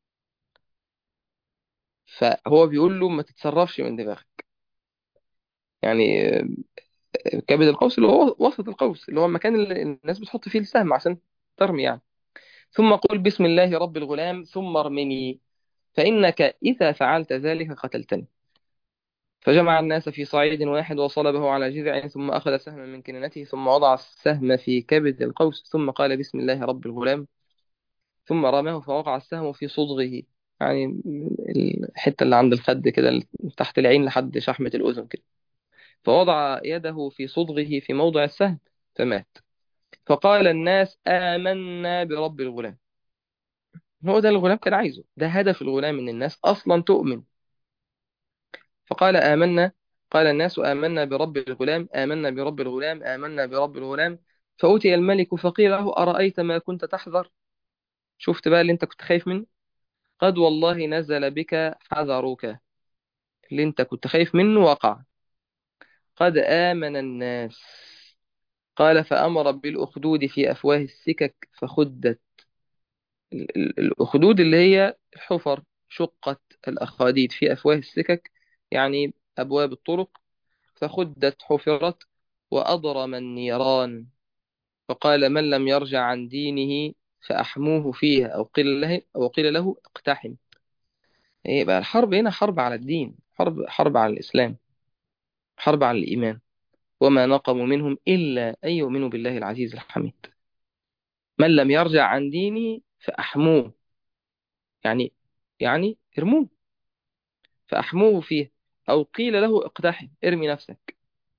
فهو بيقول له ما تتصرفش من دماغك يعني آه، كبد القوس اللي هو وسط القوس اللي هو المكان اللي الناس بتحط فيه السهم عشان ترمي يعني ثم قل بسم الله رب الغلام ثم ارمني فإنك إذا فعلت ذلك قتلتني فجمع الناس في صعيد واحد وصلبه على جذع ثم أخذ سهما من كنانته ثم وضع السهم في كبد القوس ثم قال بسم الله رب الغلام ثم رماه فوقع السهم في صدغه يعني الحتة اللي عند الخد كده اللي تحت العين لحد شحمة الأذن كده فوضع يده في صدغه في موضع السهم فمات فقال الناس آمنا برب الغلام هو ده الغلام كان عايزه ده هدف الغلام ان الناس اصلا تؤمن فقال آمنا قال الناس آمنا برب الغلام آمنا برب الغلام آمنا برب الغلام فأتي الملك فقيل له أرأيت ما كنت تحذر شفت بقى اللي انت كنت خايف منه قد والله نزل بك حذرك اللي انت كنت خايف منه وقع قد آمن الناس قال فأمر بالأخدود في أفواه السكك فخدت ال- ال- الأخدود اللي هي الحفر شقت الأخاديد في أفواه السكك يعني أبواب الطرق فخدت حفرت وأضرم النيران فقال من لم يرجع عن دينه فأحموه فيها أو قيل له أو قيل له اقتحم إيه بقى الحرب هنا حرب على الدين حرب حرب على الإسلام حرب على الإيمان وما نقموا منهم إلا أن يؤمنوا بالله العزيز الحميد من لم يرجع عن دينه فأحموه يعني يعني ارموه فأحموه فيه أو قيل له اقتحم ارمي نفسك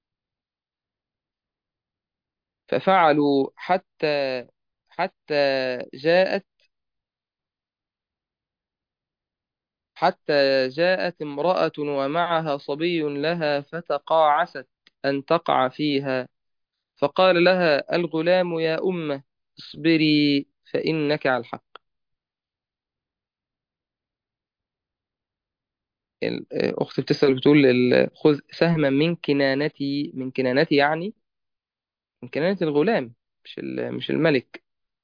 ففعلوا حتى حتى جاءت حتى جاءت امرأة ومعها صبي لها فتقاعست أن تقع فيها فقال لها الغلام يا أمة اصبري فإنك على الحق الأخت بتسأل بتقول ال- خذ سهما من كنانتي من كنانتي يعني من كنانة الغلام مش ال- مش الملك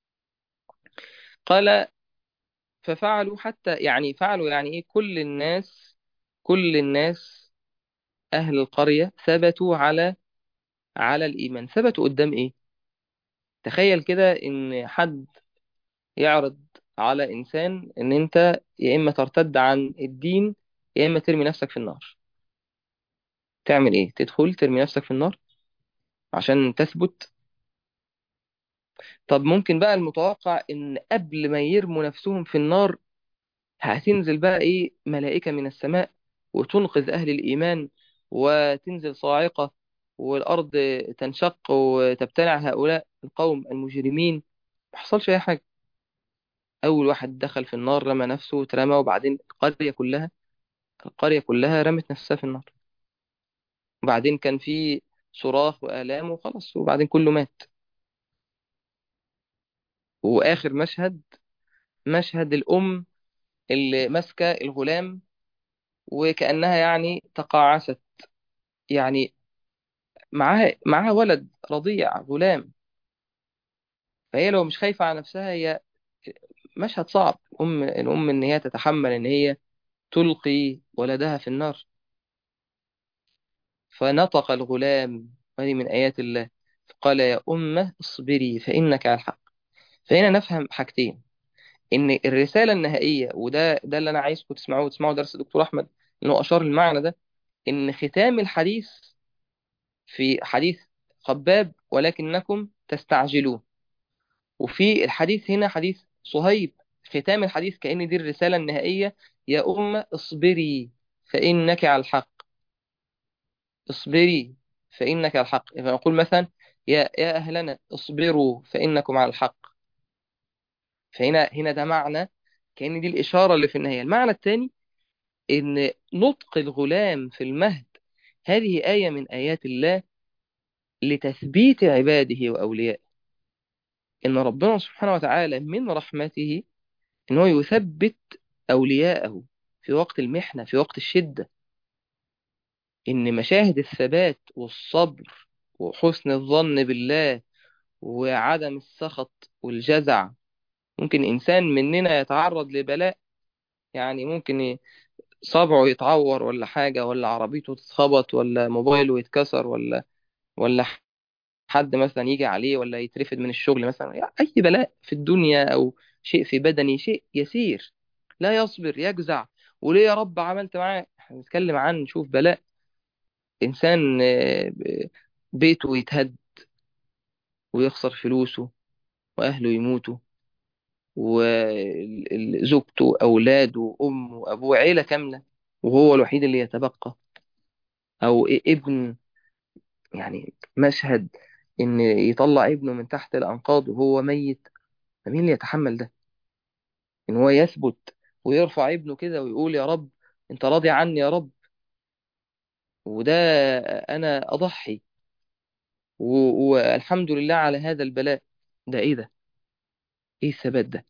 قال ففعلوا حتى يعني فعلوا يعني إيه كل الناس كل الناس أهل القرية ثبتوا على على الإيمان ثبتوا قدام إيه تخيل كده إن حد يعرض على إنسان إن أنت يا إما ترتد عن الدين يا إما ترمي نفسك في النار تعمل إيه تدخل ترمي نفسك في النار عشان تثبت طب ممكن بقى المتوقع إن قبل ما يرموا نفسهم في النار هتنزل بقى إيه ملائكة من السماء وتنقذ أهل الإيمان وتنزل صاعقة والأرض تنشق وتبتلع هؤلاء القوم المجرمين ما حصلش أي حاجة أول واحد دخل في النار رمى نفسه وترمى وبعدين القرية كلها القرية كلها رمت نفسها في النار وبعدين كان في صراخ وآلام وخلاص وبعدين كله مات وآخر مشهد مشهد الأم اللي ماسكة الغلام وكأنها يعني تقاعست يعني معاها معاها ولد رضيع غلام فهي لو مش خايفة على نفسها هي مشهد صعب أم الأم إن هي تتحمل إن هي تلقي ولدها في النار فنطق الغلام وهذه من آيات الله فقال يا أمة اصبري فإنك على الحق فهنا نفهم حاجتين ان الرساله النهائيه وده ده اللي انا عايزكم تسمعوه وتسمعوا درس الدكتور احمد انه اشار المعنى ده ان ختام الحديث في حديث خباب ولكنكم تستعجلون وفي الحديث هنا حديث صهيب ختام الحديث كأن دي الرساله النهائيه يا أمة اصبري فإنك على الحق اصبري فإنك على الحق فنقول مثلا يا يا أهلنا اصبروا فإنكم على الحق فهنا هنا ده معنى كأن دي الإشارة اللي في النهاية المعنى الثاني إن نطق الغلام في المهد هذه آية من آيات الله لتثبيت عباده وأوليائه إن ربنا سبحانه وتعالى من رحمته إن هو يثبت أولياءه في وقت المحنة في وقت الشدة إن مشاهد الثبات والصبر وحسن الظن بالله وعدم السخط والجزع ممكن إنسان مننا يتعرض لبلاء يعني ممكن ي- صبعه يتعور ولا حاجة ولا عربيته تتخبط ولا موبايله يتكسر ولا ولا حد مثلا يجي عليه ولا يترفد من الشغل مثلا يعني أي بلاء في الدنيا أو شيء في بدني شيء يسير لا يصبر يجزع وليه يا رب عملت معاه احنا بنتكلم عن شوف بلاء إنسان آه، ب- بيته يتهد ويخسر فلوسه وأهله يموتوا وزوجته أولاده أمه أبوه عيلة كاملة وهو الوحيد اللي يتبقى أو ابن يعني مشهد إن يطلع ابنه من تحت الأنقاض وهو ميت فمين اللي يتحمل ده إن هو يثبت ويرفع ابنه كده ويقول يا رب أنت راضي عني يا رب وده أنا أضحي و- والحمد لله على هذا البلاء ده إيه ده إيه الثبات ده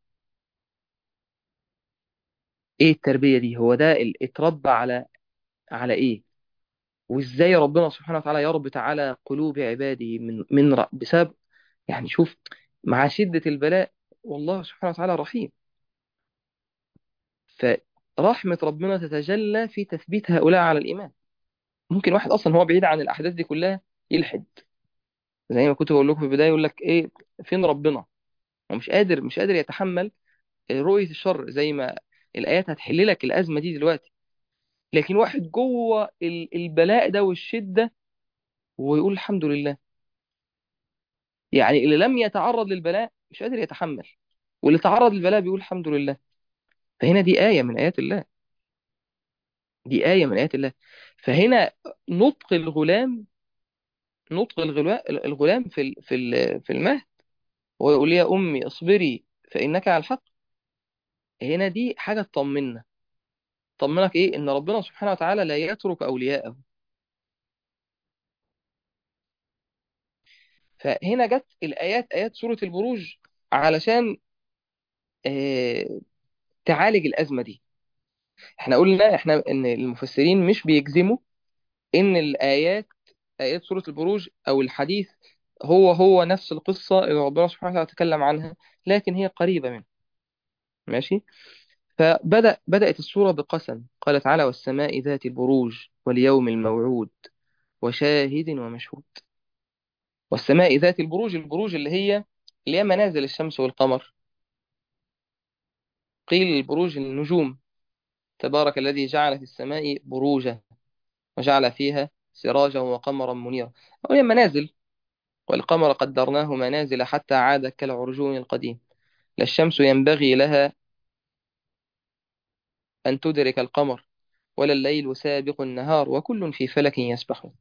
إيه التربية دي هو ده ال- اتربى على على إيه وإزاي ربنا سبحانه وتعالى يربط على قلوب عباده من من ر- بسبب يعني شوف مع شدة البلاء والله سبحانه وتعالى رحيم فرحمة ربنا تتجلى في تثبيت هؤلاء على الإيمان ممكن واحد أصلا هو بعيد عن الأحداث دي كلها يلحد زي ما كنت بقول لكم في البداية يقول لك إيه فين ربنا هو مش قادر مش قادر يتحمل رؤية الشر زي ما الآيات هتحل لك الأزمة دي دلوقتي لكن واحد جوه ال- البلاء ده والشدة ويقول الحمد لله يعني اللي لم يتعرض للبلاء مش قادر يتحمل واللي تعرض للبلاء بيقول الحمد لله فهنا دي آية من آيات الله دي آية من آيات الله فهنا نطق الغلام نطق الغلام الغلام في ال- في ال- في المهد ويقول يا أمي اصبري فإنك على الحق هنا دي حاجة تطمنا تطمنك إيه إن ربنا سبحانه وتعالى لا يترك أولياءه فهنا جت الآيات آيات سورة البروج علشان آه، تعالج الأزمة دي احنا قلنا احنا ان المفسرين مش بيجزموا ان الآيات آيات سورة البروج أو الحديث هو هو نفس القصة اللي ربنا سبحانه وتعالى تكلم عنها لكن هي قريبة منه ماشي فبدأ بدأت السورة بقسم قال تعالى والسماء ذات البروج واليوم الموعود وشاهد ومشهود والسماء ذات البروج البروج اللي هي اللي هي منازل الشمس والقمر قيل البروج النجوم تبارك الذي جعل في السماء بروجا وجعل فيها سراجا وقمرا منيرا وهي منازل والقمر قدرناه منازل حتى عاد كالعرجون القديم لا الشمس ينبغي لها أن تدرك القمر ولا الليل سابق النهار وكل في فلك يسبحون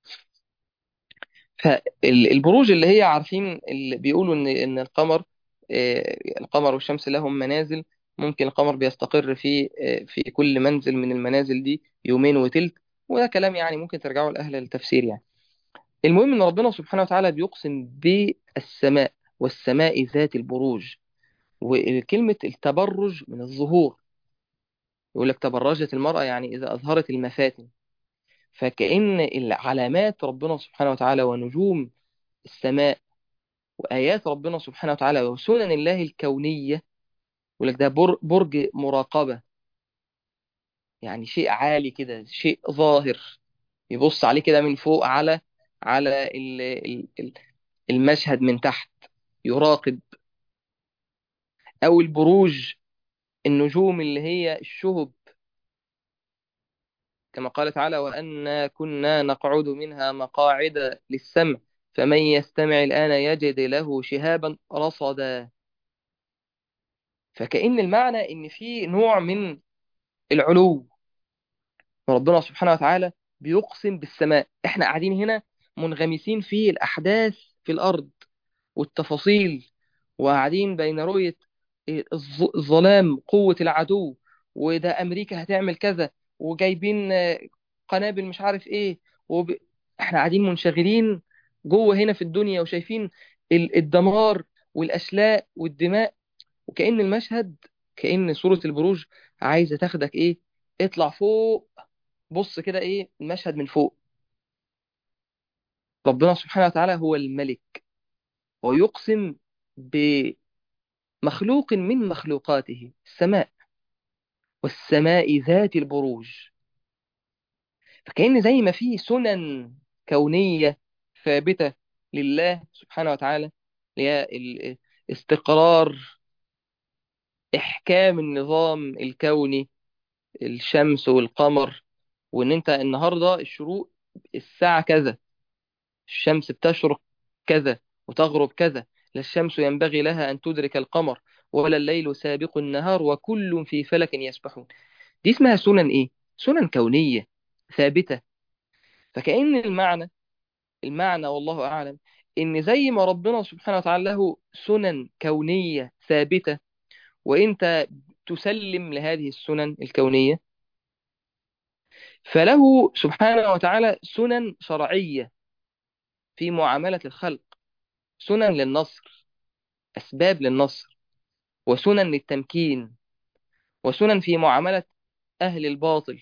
فالبروج اللي هي عارفين اللي بيقولوا ان ان القمر آه، القمر والشمس لهم منازل ممكن القمر بيستقر في آه، في كل منزل من المنازل دي يومين وتلت وده كلام يعني ممكن ترجعوا لأهل التفسير يعني المهم ان ربنا سبحانه وتعالى بيقسم بالسماء والسماء ذات البروج وكلمة التبرج من الظهور يقول لك تبرجت المرأة يعني إذا أظهرت المفاتن فكأن العلامات ربنا سبحانه وتعالى ونجوم السماء وآيات ربنا سبحانه وتعالى وسنن الله الكونية يقول لك ده بر- برج مراقبة يعني شيء عالي كده شيء ظاهر يبص عليه كده من فوق على على ال- ال- ال- المشهد من تحت يراقب أو البروج النجوم اللي هي الشهب كما قال تعالى وأنا كنا نقعد منها مقاعد للسمع فمن يستمع الآن يجد له شهابا رصدا فكأن المعنى إن في نوع من العلو وربنا سبحانه وتعالى بيقسم بالسماء احنا قاعدين هنا منغمسين في الأحداث في الأرض والتفاصيل وقاعدين بين رؤية الظ- الظلام قوة العدو وده أمريكا هتعمل كذا وجايبين آه، قنابل مش عارف إيه وب... إحنا قاعدين منشغلين جوه هنا في الدنيا وشايفين ال- الدمار والأشلاء والدماء وكأن المشهد كأن سورة البروج عايزة تاخدك إيه اطلع فوق بص كده ايه المشهد من فوق ربنا سبحانه وتعالى هو الملك ويقسم بمخلوق من مخلوقاته السماء والسماء ذات البروج فكأن زي ما في سنن كونية ثابتة لله سبحانه وتعالى اللي هي ال- استقرار إحكام النظام الكوني الشمس والقمر وإن أنت النهاردة الشروق الساعة كذا الشمس بتشرق كذا وتغرب كذا لا الشمس ينبغي لها أن تدرك القمر ولا الليل سابق النهار وكل في فلك يسبحون دي اسمها سنن إيه؟ سنن كونية ثابتة فكأن المعنى المعنى والله أعلم إن زي ما ربنا سبحانه وتعالى له سنن كونية ثابتة وإنت تسلم لهذه السنن الكونية فله سبحانه وتعالى سنن شرعية في معاملة الخلق سنن للنصر أسباب للنصر وسنن للتمكين وسنن في معاملة أهل الباطل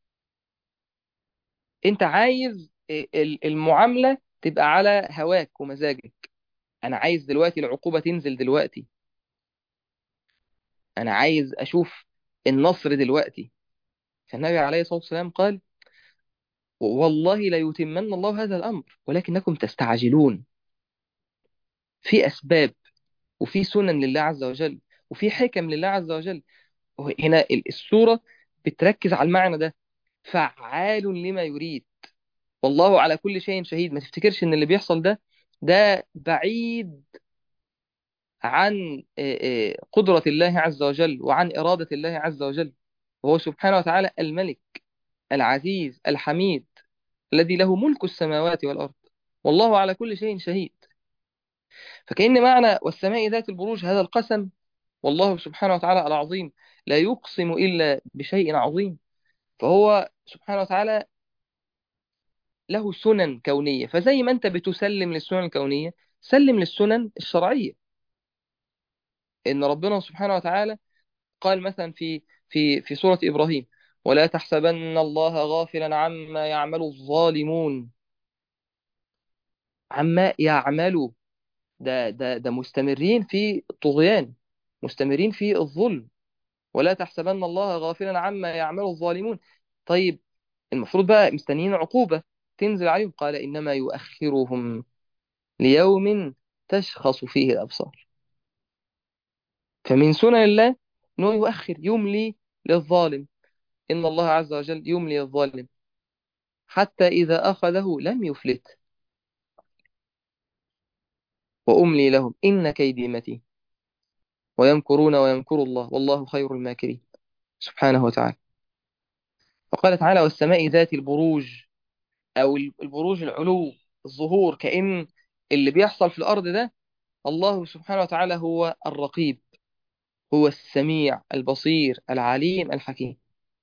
أنت عايز ال- المعاملة تبقى على هواك ومزاجك أنا عايز دلوقتي العقوبة تنزل دلوقتي أنا عايز أشوف النصر دلوقتي فالنبي عليه الصلاة والسلام قال والله ليتمن الله هذا الأمر ولكنكم تستعجلون في أسباب وفي سنن لله عز وجل وفي حكم لله عز وجل هنا ال- السورة بتركز على المعنى ده فعال لما يريد والله على كل شيء شهيد ما تفتكرش ان اللي بيحصل ده ده بعيد عن آه، آه، قدرة الله عز وجل وعن إرادة الله عز وجل وهو سبحانه وتعالى الملك العزيز الحميد الذي له ملك السماوات والأرض والله على كل شيء شهيد فكأن معنى والسماء ذات البروج هذا القسم والله سبحانه وتعالى العظيم لا يقسم إلا بشيء عظيم فهو سبحانه وتعالى له سنن كونية فزي ما أنت بتسلم للسنن الكونية سلم للسنن الشرعية إن ربنا سبحانه وتعالى قال مثلا في في في سورة إبراهيم ولا تحسبن الله غافلا عما يعمل الظالمون عما يعملوا ده ده ده مستمرين في الطغيان مستمرين في الظلم ولا تحسبن الله غافلا عما يعمل الظالمون طيب المفروض بقى مستنيين عقوبة تنزل عليهم قال إنما يؤخرهم ليوم تشخص فيه الأبصار فمن سنن الله أنه يؤخر يملي للظالم إن الله عز وجل يملي الظالم حتى إذا أخذه لم يفلت وأملي لهم إن كيدي متين ويمكرون ويمكر الله والله خير الماكرين سبحانه وتعالى وقال تعالى والسماء ذات البروج أو البروج العلو الظهور كأن اللي بيحصل في الأرض ده الله سبحانه وتعالى هو الرقيب هو السميع البصير العليم الحكيم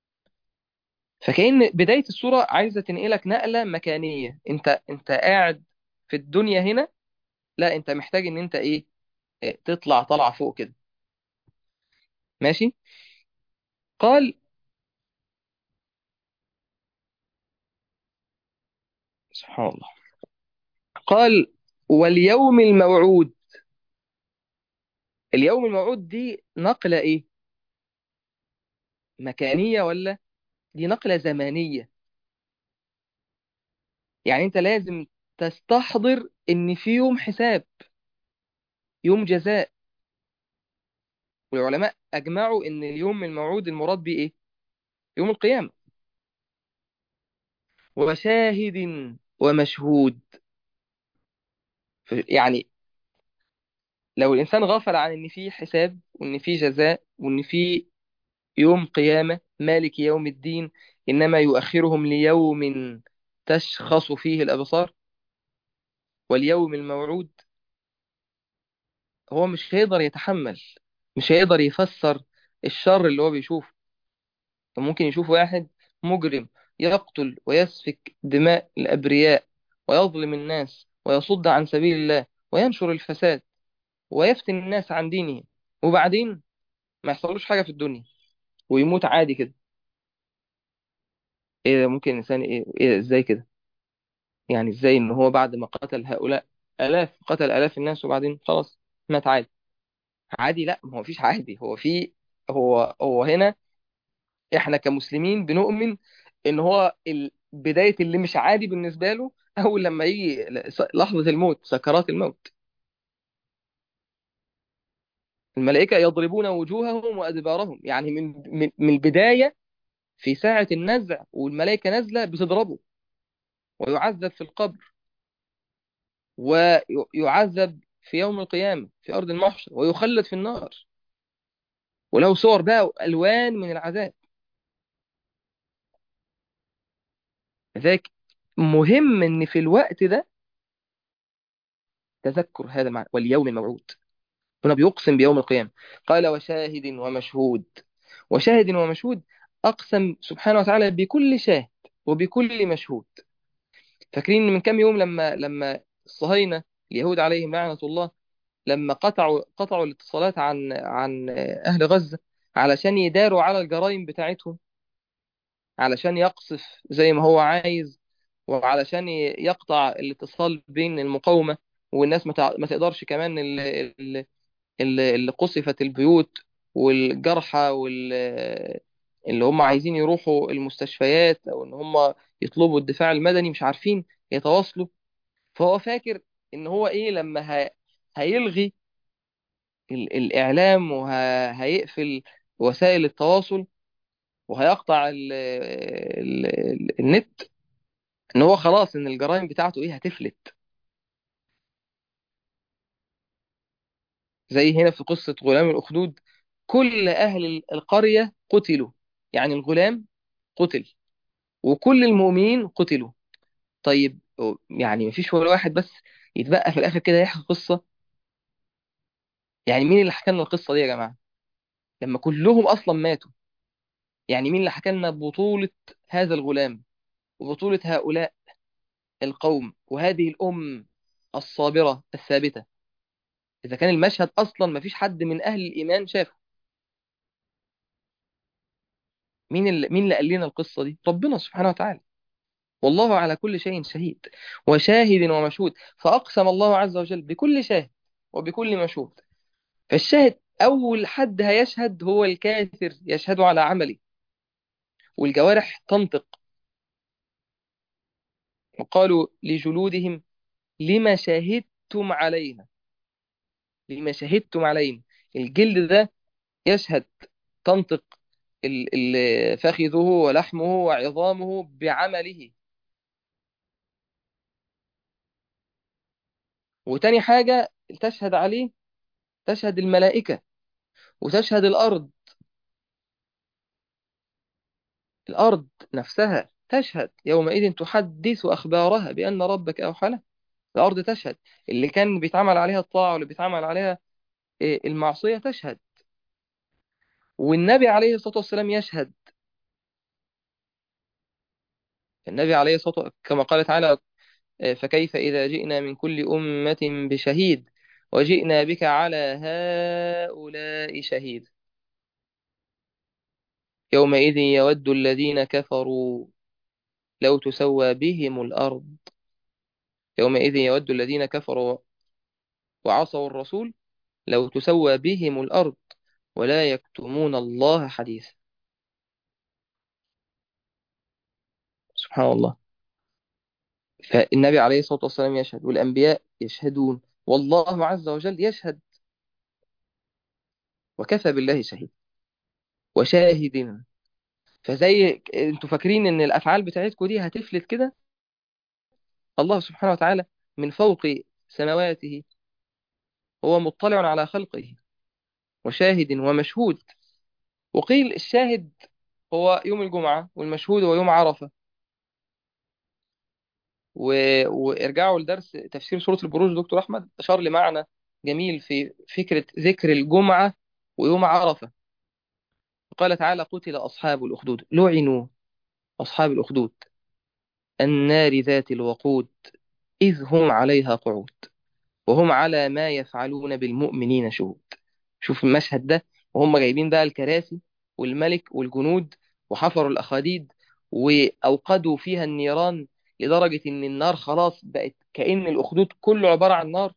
فكأن بداية السورة عايزة تنقلك نقلة مكانية انت انت قاعد في الدنيا هنا لا انت محتاج ان انت ايه إيه، تطلع طلعة فوق كده ماشي قال سبحان الله قال واليوم الموعود اليوم الموعود دي نقلة ايه مكانية ولا دي نقلة زمانية يعني انت لازم تستحضر ان في يوم حساب يوم جزاء والعلماء اجمعوا ان اليوم الموعود المراد بيه ايه يوم القيامة وشاهد ومشهود ف- يعني لو الإنسان غفل عن إن في حساب وإن في جزاء وإن في يوم قيامة مالك يوم الدين إنما يؤخرهم ليوم تشخص فيه الأبصار واليوم الموعود هو مش هيقدر يتحمل مش هيقدر يفسر الشر اللي هو بيشوفه ممكن يشوف واحد مجرم يقتل ويسفك دماء الأبرياء ويظلم الناس ويصد عن سبيل الله وينشر الفساد ويفتن الناس عن دينه وبعدين ما يحصلوش حاجة في الدنيا ويموت عادي كده ايه ده ممكن الانسان ايه, إيه ازاي كده يعني ازاي ان هو بعد ما قتل هؤلاء الاف قتل الاف الناس وبعدين خلاص مات عادي عادي لا ما هو فيش عادي هو في هو هو هنا احنا كمسلمين بنؤمن ان هو ال- بداية اللي مش عادي بالنسبة له اول لما يجي لحظة الموت سكرات الموت الملائكة يضربون وجوههم وأدبارهم يعني من من من البداية في ساعة النزع والملائكة نازلة بتضربه ويعذب في القبر ويعذب في يوم القيامة في أرض المحشر ويخلد في النار وله صور بقى وألوان من العذاب لذلك مهم إن في الوقت ده تذكر هذا المعنى واليوم الموعود هنا بيقسم بيوم القيامة قال وشاهد ومشهود وشاهد ومشهود أقسم سبحانه وتعالى بكل شاهد وبكل مشهود فاكرين من كام يوم لما لما الصهاينة اليهود عليهم لعنة الله لما قطعوا قطعوا الاتصالات عن عن أهل غزة علشان يداروا على الجرائم بتاعتهم علشان يقصف زي ما هو عايز وعلشان ي- يقطع الاتصال بين المقاومة والناس ما تع- ما تقدرش كمان اللي, اللي اللي قصفت البيوت والجرحى وال اللي هم عايزين يروحوا المستشفيات او ان هم يطلبوا الدفاع المدني مش عارفين يتواصلوا فهو فاكر ان هو ايه لما ه... هيلغي ال... الاعلام وهيقفل وسائل التواصل وهيقطع ال... ال... ال... النت ان هو خلاص ان الجرائم بتاعته ايه هتفلت زي هنا في قصة غلام الأخدود كل أهل القرية قتلوا يعني الغلام قتل وكل المؤمنين قتلوا طيب يعني مفيش ولا واحد بس يتبقى في الآخر كده يحكي قصة يعني مين اللي حكى لنا القصة دي يا جماعة لما كلهم أصلا ماتوا يعني مين اللي حكى لنا بطولة هذا الغلام وبطولة هؤلاء القوم وهذه الأم الصابرة الثابتة إذا كان المشهد أصلا مفيش حد من أهل الإيمان شافه مين اللي مين اللي قال لنا القصة دي ربنا سبحانه وتعالى والله على كل شيء شهيد وشاهد ومشهود فأقسم الله عز وجل بكل شاهد وبكل مشهود فالشاهد أول حد هيشهد هو الكافر يشهد على عمله والجوارح تنطق وقالوا لجلودهم لما شهدتم علينا لما شهدتم علينا الجلد ده يشهد تنطق ال- ال- فخذه ولحمه وعظامه بعمله وتاني حاجة تشهد عليه تشهد الملائكة وتشهد الأرض الأرض نفسها تشهد يومئذ تحدث أخبارها بأن ربك أوحى لها الأرض تشهد اللي كان بيتعمل عليها الطاعة واللي بيتعمل عليها إيه، المعصية تشهد والنبي عليه الصلاة والسلام يشهد النبي عليه الصلاة والسلام كما قال تعالى إيه، فكيف إذا جئنا من كل أمة بشهيد وجئنا بك على هؤلاء شهيد يومئذ يود الذين كفروا لو تسوى بهم الأرض يومئذ يود الذين كفروا وعصوا الرسول لو تسوى بهم الأرض ولا يكتمون الله حديثا سبحان الله فالنبي عليه الصلاة والسلام يشهد والأنبياء يشهدون والله عز وجل يشهد وكفى بالله شهيد وشاهد فزي انتوا فاكرين ان الافعال بتاعتكم دي هتفلت كده الله سبحانه وتعالى من فوق سماواته هو مطلع على خلقه وشاهد ومشهود وقيل الشاهد هو يوم الجمعة والمشهود هو يوم عرفة و... وارجعوا لدرس تفسير سورة البروج دكتور أحمد أشار لمعنى جميل في فكرة ذكر الجمعة ويوم عرفة قال تعالى قتل أصحاب الأخدود لعنوا أصحاب الأخدود النار ذات الوقود إذ هم عليها قعود وهم على ما يفعلون بالمؤمنين شهود شوف المشهد ده وهم جايبين بقى الكراسي والملك والجنود وحفروا الأخاديد وأوقدوا فيها النيران لدرجة إن النار خلاص بقت كأن الأخدود كله عبارة عن نار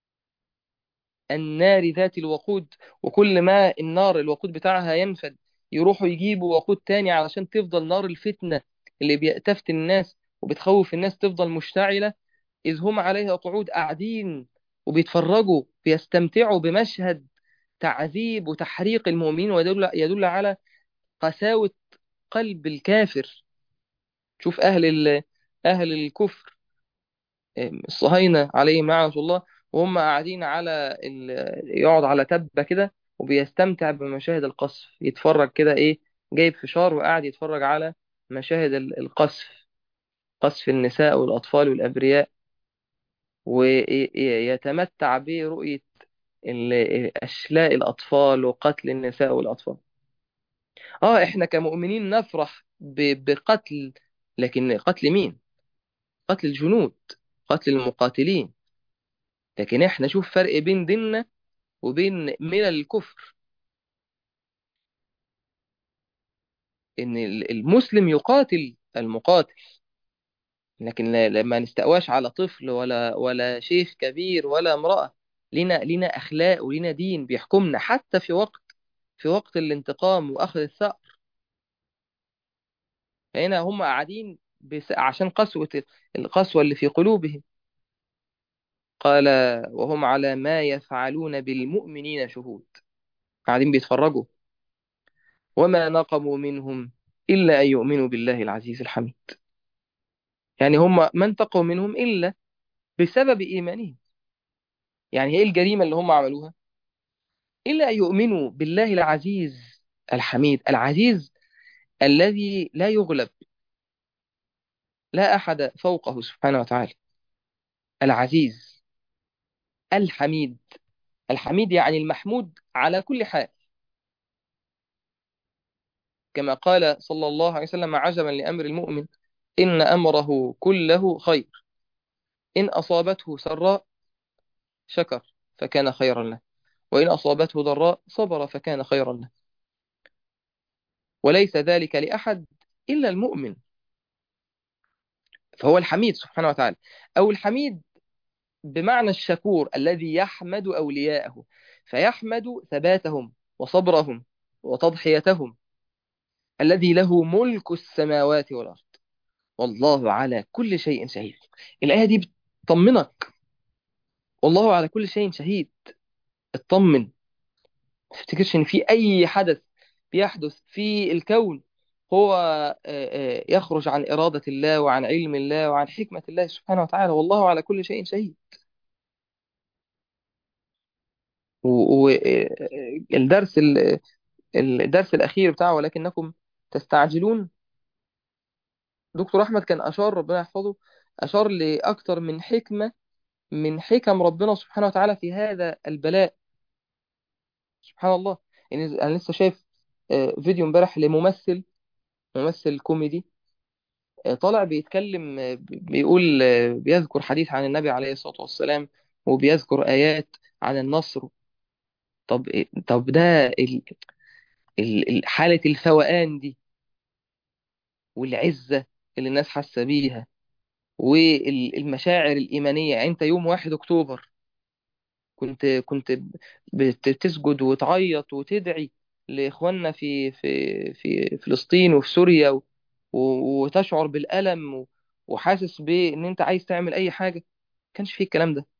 النار ذات الوقود وكل ما النار الوقود بتاعها ينفد يروحوا يجيبوا وقود تاني علشان تفضل نار الفتنة اللي بتفتن الناس وبتخوف الناس تفضل مشتعلة إذ هم عليها قعود قاعدين وبيتفرجوا بيستمتعوا بمشهد تعذيب وتحريق المؤمنين ويدل يدل على قساوة قلب الكافر شوف أهل ال... أهل الكفر الصهاينة عليهم لعنة الله وهم قاعدين على ال... يقعد على تبة كده وبيستمتع بمشاهد القصف يتفرج كده إيه جايب فشار وقاعد يتفرج على مشاهد ال- القصف قصف النساء والأطفال والأبرياء ويتمتع برؤية ال- أشلاء الأطفال وقتل النساء والأطفال آه إحنا كمؤمنين نفرح ب- بقتل لكن قتل مين؟ قتل الجنود قتل المقاتلين لكن إحنا شوف فرق بين ديننا وبين ملل الكفر إن ال- المسلم يقاتل المقاتل لكن لا- لا- ما نستقواش على طفل ولا ولا شيخ كبير ولا امرأة لنا لنا أخلاق ولنا دين بيحكمنا حتى في وقت في وقت الانتقام وأخذ الثأر فهنا هم قاعدين بس عشان قسوة القسوة اللي في قلوبهم قال وهم على ما يفعلون بالمؤمنين شهود قاعدين بيتفرجوا وما نقموا منهم إلا أن يؤمنوا بالله العزيز الحميد يعني هم ما انتقموا منهم إلا بسبب إيمانهم يعني هي الجريمة اللي هم عملوها إلا أن يؤمنوا بالله العزيز الحميد العزيز الذي لا يغلب لا أحد فوقه سبحانه وتعالى العزيز الحميد الحميد يعني المحمود على كل حال كما قال صلى الله عليه وسلم عجبا لأمر المؤمن إن أمره كله خير إن أصابته سراء شكر فكان خيرا له وإن أصابته ضراء صبر فكان خيرا له وليس ذلك لأحد إلا المؤمن فهو الحميد سبحانه وتعالى أو الحميد بمعنى الشكور الذي يحمد أولياءه فيحمد ثباتهم وصبرهم وتضحيتهم الذي له ملك السماوات والأرض والله على كل شيء شهيد الآية دي بتطمنك والله على كل شيء شهيد اطمن ما تفتكرش ان في اي حدث بيحدث في الكون هو آه، آه، يخرج عن إرادة الله وعن علم الله وعن حكمة الله سبحانه وتعالى والله على كل شيء شهيد والدرس الدرس الأخير بتاعه ولكنكم تستعجلون دكتور أحمد كان أشار ربنا يحفظه أشار لأكثر من حكمة من حكم ربنا سبحانه وتعالى في هذا البلاء سبحان الله يعني أنا لسه شايف آه، فيديو امبارح لممثل ممثل كوميدي آه، طالع بيتكلم آه، بيقول آه، بيذكر حديث عن النبي عليه الصلاة والسلام وبيذكر آيات عن النصر طب إيه- طب ده ال- ال- ال- حالة الفوقان دي والعزة اللي الناس حاسة بيها والمشاعر الإيمانية يعني أنت يوم واحد أكتوبر كنت كنت بتسجد وتعيط وتدعي لإخواننا في في في فلسطين وفي سوريا و- و- وتشعر بالألم و- وحاسس بإن أنت عايز تعمل أي حاجة كانش فيه الكلام ده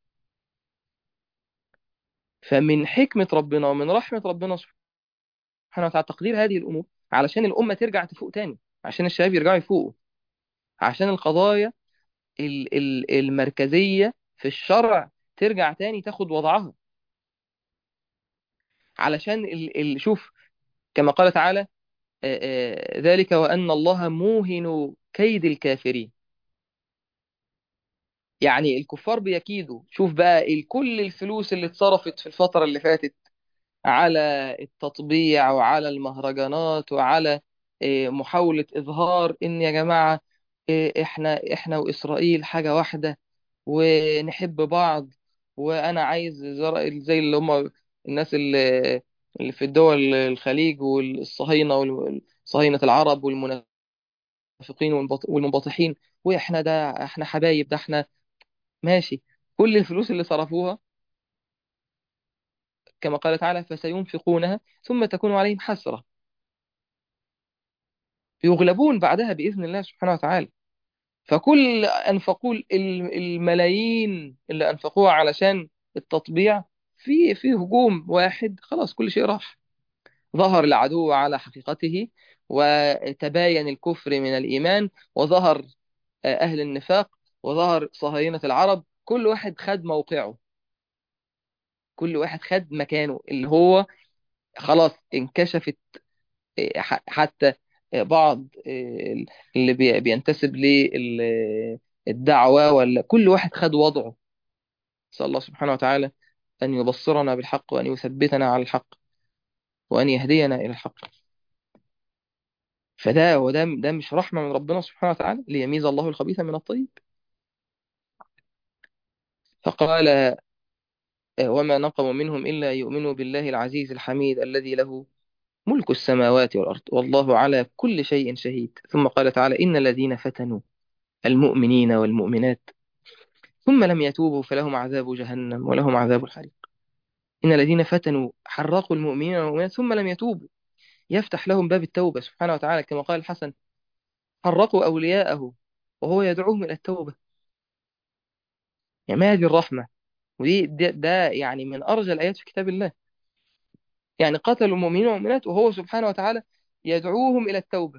فمن حكمة ربنا ومن رحمة ربنا سبحانه وتعالى تقدير هذه الأمور علشان الأمة ترجع تفوق تاني عشان الشباب يرجعوا يفوقوا عشان القضايا ال- ال- المركزية في الشرع ترجع تاني تاخد وضعها علشان ال... ال... شوف كما قال تعالى آه، آه، ذلك وأن الله موهن كيد الكافرين يعني الكفار بيكيدوا شوف بقى ال- كل الفلوس اللي اتصرفت في الفترة اللي فاتت على التطبيع وعلى المهرجانات وعلى آه، محاولة إظهار إن يا جماعة آه، إحنا إحنا وإسرائيل حاجة واحدة ونحب بعض وأنا عايز زر- زي اللي هم الناس اللي اللي في الدول الخليج والصهاينة والصهاينة العرب المنافقين والمبط- والمنبطحين واحنا ده احنا حبايب ده احنا ماشي كل الفلوس اللي صرفوها كما قال تعالى فسينفقونها ثم تكون عليهم حسرة يغلبون بعدها بإذن الله سبحانه وتعالى فكل أنفقوا ال- الملايين اللي أنفقوها علشان التطبيع في في هجوم واحد خلاص كل شيء راح ظهر العدو على حقيقته وتباين الكفر من الإيمان وظهر آه، أهل النفاق وظهر صهاينة العرب كل واحد خد موقعه كل واحد خد مكانه اللي هو خلاص انكشفت آه، ح- حتى آه، بعض آه، اللي بي- بينتسب للدعوة ولا كل واحد خد وضعه نسأل الله سبحانه وتعالى أن يبصرنا بالحق وأن يثبتنا على الحق وأن يهدينا إلى الحق فده وده ده مش رحمة من ربنا سبحانه وتعالى ليميز الله الخبيث من الطيب فقال آه، وما نقموا منهم إلا يؤمنوا بالله العزيز الحميد الذي له ملك السماوات والأرض والله على كل شيء شهيد ثم قال تعالى إن الذين فتنوا المؤمنين والمؤمنات ثم لم يتوبوا فلهم عذاب جهنم ولهم عذاب الحريق إن الذين فتنوا حرقوا المؤمنين والمؤمنات ثم لم يتوبوا يفتح لهم باب التوبة سبحانه وتعالى كما قال الحسن حرقوا أولياءه وهو يدعوهم إلى التوبة يعني ما هذه الرحمة ودي ده, ده يعني من أرجى الآيات في كتاب الله يعني قتلوا المؤمنين والمؤمنات وهو سبحانه وتعالى يدعوهم إلى التوبة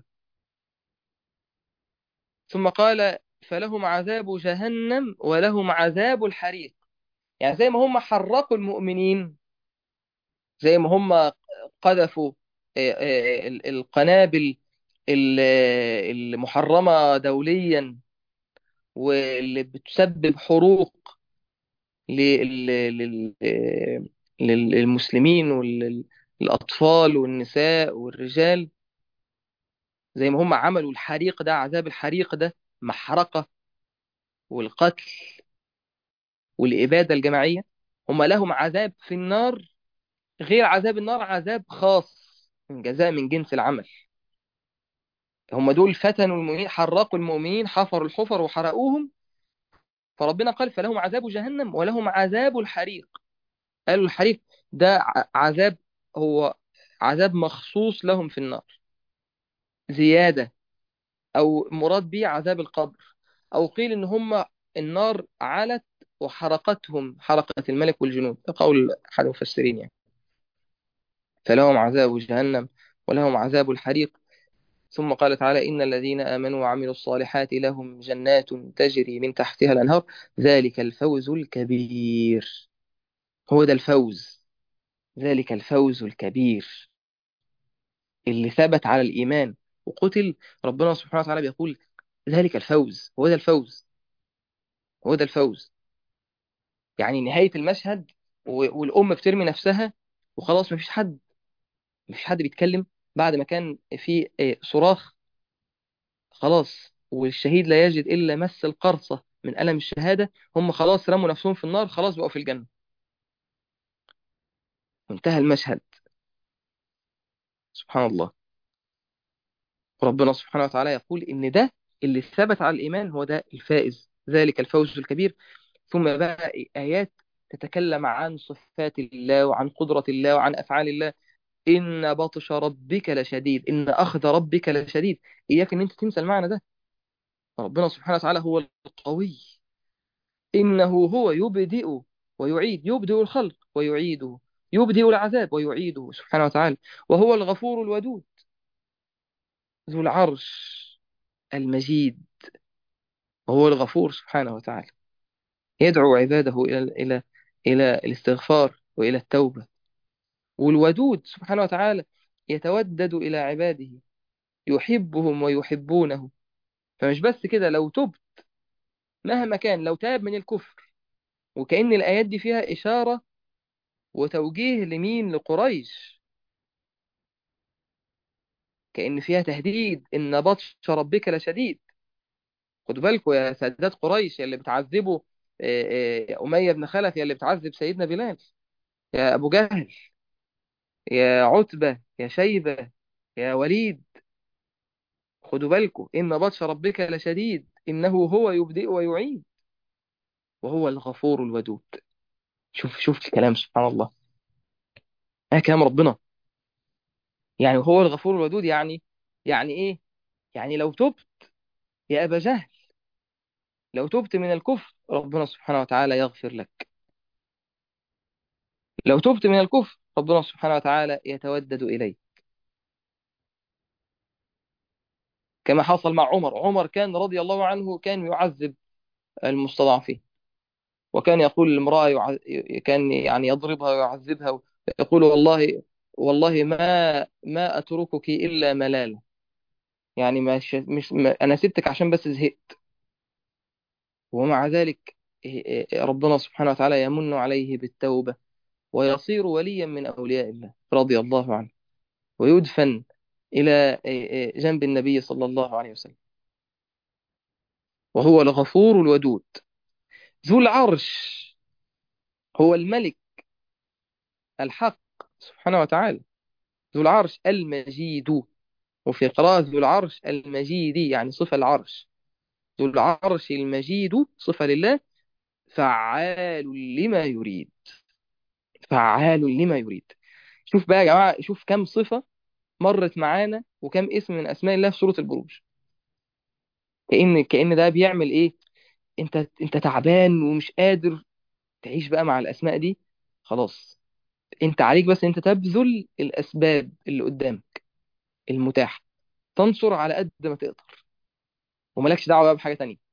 ثم قال فلهم عذاب جهنم ولهم عذاب الحريق يعني زي ما هم حرقوا المؤمنين زي ما هم قذفوا آه، آه، ال- القنابل ال- المحرمة دوليا واللي بتسبب حروق لل- لل- آه، للمسلمين والأطفال والنساء والرجال زي ما هم عملوا الحريق ده عذاب الحريق ده محرقة والقتل والإبادة الجماعية هم لهم عذاب في النار غير عذاب النار عذاب خاص من جزاء من جنس العمل هم دول فتنوا المؤمنين حرقوا المؤمنين حفروا الحفر وحرقوهم فربنا قال فلهم عذاب جهنم ولهم عذاب الحريق قالوا الحريق ده ع- عذاب هو عذاب مخصوص لهم في النار زيادة أو مراد به عذاب القبر أو قيل إن هم النار علت وحرقتهم حرقت الملك والجنود ده قول أحد المفسرين يعني فلهم عذاب جهنم ولهم عذاب الحريق ثم قال تعالى إن الذين آمنوا وعملوا الصالحات لهم جنات تجري من تحتها الأنهار ذلك الفوز الكبير هو ده الفوز ذلك الفوز الكبير اللي ثبت على الإيمان وقتل ربنا سبحانه وتعالى بيقول ذلك الفوز هو ده الفوز هو ده الفوز يعني نهاية المشهد و- والأم بترمي نفسها وخلاص مفيش حد مفيش حد بيتكلم بعد ما كان في آه، صراخ خلاص والشهيد لا يجد إلا مس القرصة من ألم الشهادة هم خلاص رموا نفسهم في النار خلاص بقوا في الجنة وانتهى المشهد سبحان الله ربنا سبحانه وتعالى يقول إن ده اللي ثبت على الإيمان هو ده الفائز ذلك الفوز الكبير ثم بقى آيات تتكلم عن صفات الله وعن قدرة الله وعن أفعال الله إن بطش ربك لشديد إن أخذ ربك لشديد إياك إن أنت تنسى المعنى ده ربنا سبحانه وتعالى هو القوي إنه هو يبدئ ويعيد يبدئ الخلق ويعيده يبدئ العذاب ويعيده سبحانه وتعالى وهو الغفور الودود ذو العرش المجيد وهو الغفور سبحانه وتعالى يدعو عباده إلى إلى إلى الاستغفار وإلى التوبة والودود سبحانه وتعالى يتودد إلى عباده يحبهم ويحبونه فمش بس كده لو تبت مهما كان لو تاب من الكفر وكأن الآيات دي فيها إشارة وتوجيه لمين لقريش كأن فيها تهديد إن بطش ربك لشديد خدوا بالكم يا سادات قريش يا اللي بتعذبوا آه، آه، أمية بن خلف يا اللي بتعذب سيدنا بلال يا أبو جهل يا عتبة يا شيبة يا وليد خدوا بالكم إن بطش ربك لشديد إنه هو يبدئ ويعيد وهو الغفور الودود شوف شوف الكلام سبحان الله آه كلام ربنا يعني هو الغفور الودود يعني يعني إيه يعني لو تبت يا أبا جهل لو تبت من الكفر ربنا سبحانه وتعالى يغفر لك لو تبت من الكفر ربنا سبحانه وتعالى يتودد إليك كما حصل مع عمر عمر كان رضي الله عنه كان يعذب المستضعفين وكان يقول للامرأة يع... كان يعني يضربها ويعذبها يقول والله والله ما ما أتركك إلا ملالة يعني مش مش ما أنا سبتك عشان بس زهقت ومع ذلك ربنا سبحانه وتعالى يمن عليه بالتوبة ويصير وليا من أولياء الله رضي الله عنه ويدفن إلى جنب النبي صلى الله عليه وسلم وهو الغفور الودود ذو العرش هو الملك الحق سبحانه وتعالى ذو العرش المجيد وفي قراءة ذو العرش المجيد يعني صفة العرش ذو العرش المجيد صفة لله فعال لما يريد فعال لما يريد شوف بقى يا جماعة شوف كم صفة مرت معانا وكم اسم من أسماء الله في سورة البروج كأن كأن ده بيعمل إيه أنت أنت تعبان ومش قادر تعيش بقى مع الأسماء دي خلاص أنت عليك بس أنت تبذل الأسباب اللي قدامك المتاحة تنصر على قد ما تقدر وملكش دعوة بقى بحاجة تانية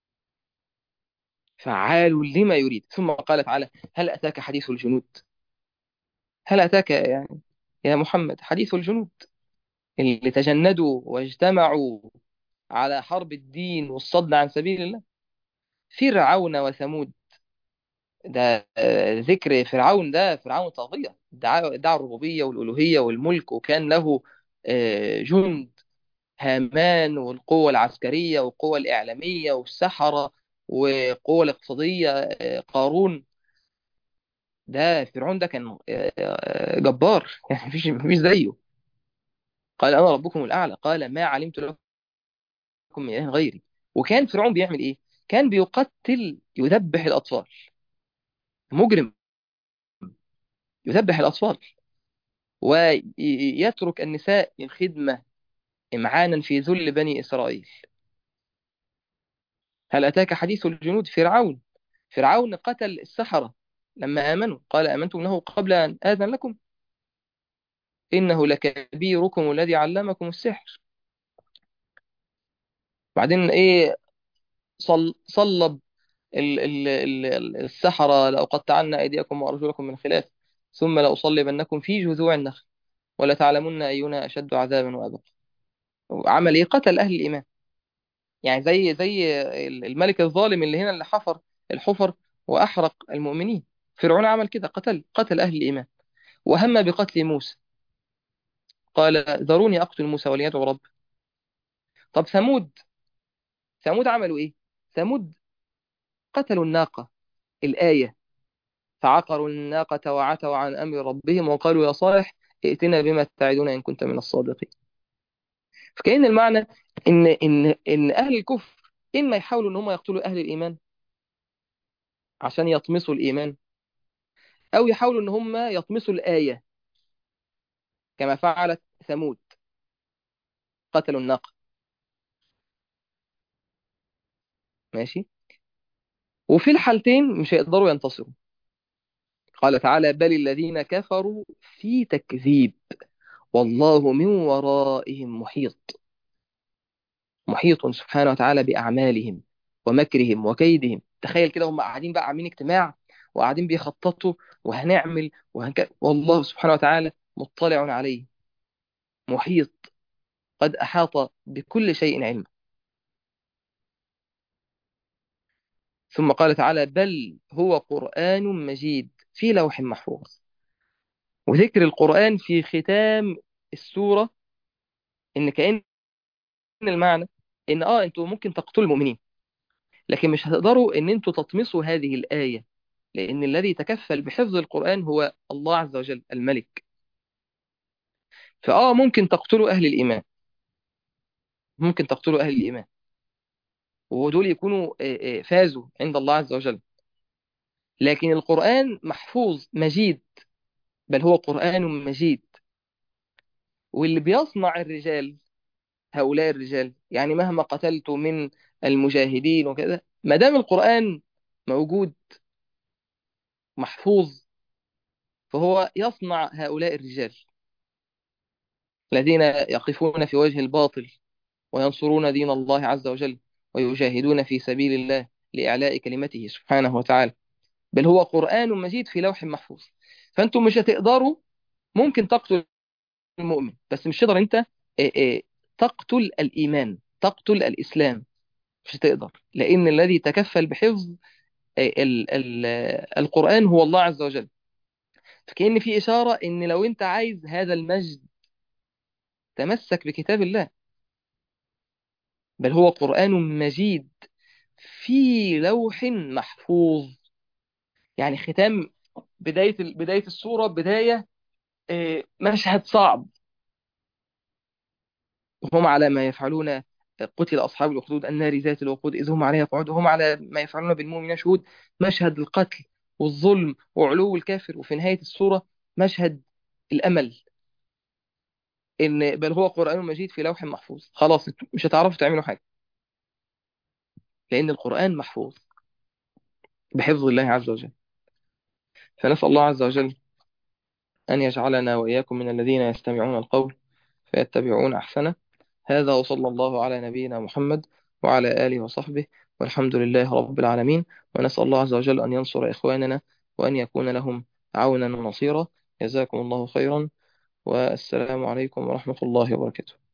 فعال لما يريد ثم قال تعالى هل أتاك حديث الجنود هل أتاك يعني يا محمد حديث الجنود اللي تجندوا واجتمعوا على حرب الدين والصد عن سبيل الله فرعون وثمود ده ذكر فرعون ده فرعون طاغية ادعى ادعى الربوبية والألوهية والملك وكان له جند هامان والقوة العسكرية والقوة الإعلامية والسحرة والقوة الاقتصادية قارون ده فرعون ده كان جبار يعني مفيش مفيش زيه قال أنا ربكم الأعلى قال ما علمت لكم من إله غيري وكان فرعون بيعمل إيه؟ كان بيقتل يذبح الأطفال مجرم يذبح الأطفال ويترك النساء الخدمة إمعانا في ذل بني إسرائيل هل أتاك حديث الجنود فرعون فرعون قتل السحرة لما آمنوا قال آمنتم له قبل أن آذن لكم إنه لكبيركم الذي علمكم السحر بعدين إيه صل صلب ال ال ال السحرة لأقطعن أيديكم وأرجلكم من خلاف ثم لأصلبنكم في جذوع النخل ولتعلمن أينا أشد عذابا وأبقى عمل إيه قتل أهل الإيمان يعني زي زي الملك الظالم اللي هنا اللي حفر الحفر وأحرق المؤمنين فرعون عمل كده قتل قتل أهل الإيمان وهم بقتل موسى قال ذروني أقتل موسى وليدعو رب طب ثمود ثمود عملوا إيه ثمود قتلوا الناقة الآية فعقروا الناقة وعتوا عن أمر ربهم وقالوا يا صالح ائتنا بما تعدنا إن كنت من الصادقين فكأن المعنى إن إن إن أهل الكفر إما يحاولوا إن هم يقتلوا أهل الإيمان عشان يطمسوا الإيمان أو يحاولوا إن هم يطمسوا الآية كما فعلت ثمود قتلوا الناقة ماشي وفي الحالتين مش هيقدروا ينتصروا قال تعالى بل الذين كفروا في تكذيب والله من ورائهم محيط محيط سبحانه وتعالى بأعمالهم ومكرهم وكيدهم تخيل كده هم قاعدين بقى عاملين اجتماع وقاعدين بيخططوا وهنعمل وهنك... والله سبحانه وتعالى مطلع عليه محيط قد أحاط بكل شيء علما ثم قال تعالى بل هو قرآن مجيد في لوح محفوظ وذكر القرآن في ختام السورة إن كأن المعنى إن آه أنتوا ممكن تقتلوا المؤمنين لكن مش هتقدروا إن أنتوا تطمسوا هذه الآية لأن الذي تكفل بحفظ القرآن هو الله عز وجل الملك فآه ممكن تقتلوا أهل الإيمان ممكن تقتلوا أهل الإيمان ودول يكونوا آه، آه، فازوا عند الله عز وجل لكن القرآن محفوظ مجيد بل هو قرآن مجيد واللي بيصنع الرجال هؤلاء الرجال يعني مهما قتلت من المجاهدين وكذا ما دام القرآن موجود محفوظ فهو يصنع هؤلاء الرجال الذين يقفون في وجه الباطل وينصرون دين الله عز وجل ويجاهدون في سبيل الله لإعلاء كلمته سبحانه وتعالى بل هو قرآن مجيد في لوح محفوظ فأنتم مش هتقدروا ممكن تقتل المؤمن بس مش تقدر أنت آه، آه، تقتل الإيمان تقتل الإسلام مش هتقدر لأن الذي تكفل بحفظ آه، ال- ال- القرآن هو الله عز وجل فكأن في إشارة إن لو أنت عايز هذا المجد تمسك بكتاب الله بل هو قرآن مجيد في لوح محفوظ يعني ختام بداية بداية السورة بداية آه، مشهد صعب وهم على ما يفعلون قتل أصحاب الأخدود النار ذات الوقود إذ هم عليها قعود وهم على ما يفعلون بالمؤمنين شهود مشهد القتل والظلم وعلو الكافر وفي نهاية السورة مشهد الأمل إن بل هو قرآن مجيد في لوح محفوظ خلاص انتوا مش هتعرفوا تعملوا حاجة لأن القرآن محفوظ بحفظ الله عز وجل فنسأل الله عز وجل أن يجعلنا وإياكم من الذين يستمعون القول فيتبعون أحسنه هذا وصلى الله على نبينا محمد وعلى آله وصحبه والحمد لله رب العالمين ونسأل الله عز وجل أن ينصر إخواننا وأن يكون لهم عونا ونصيرا جزاكم الله خيرا والسلام عليكم ورحمة الله وبركاته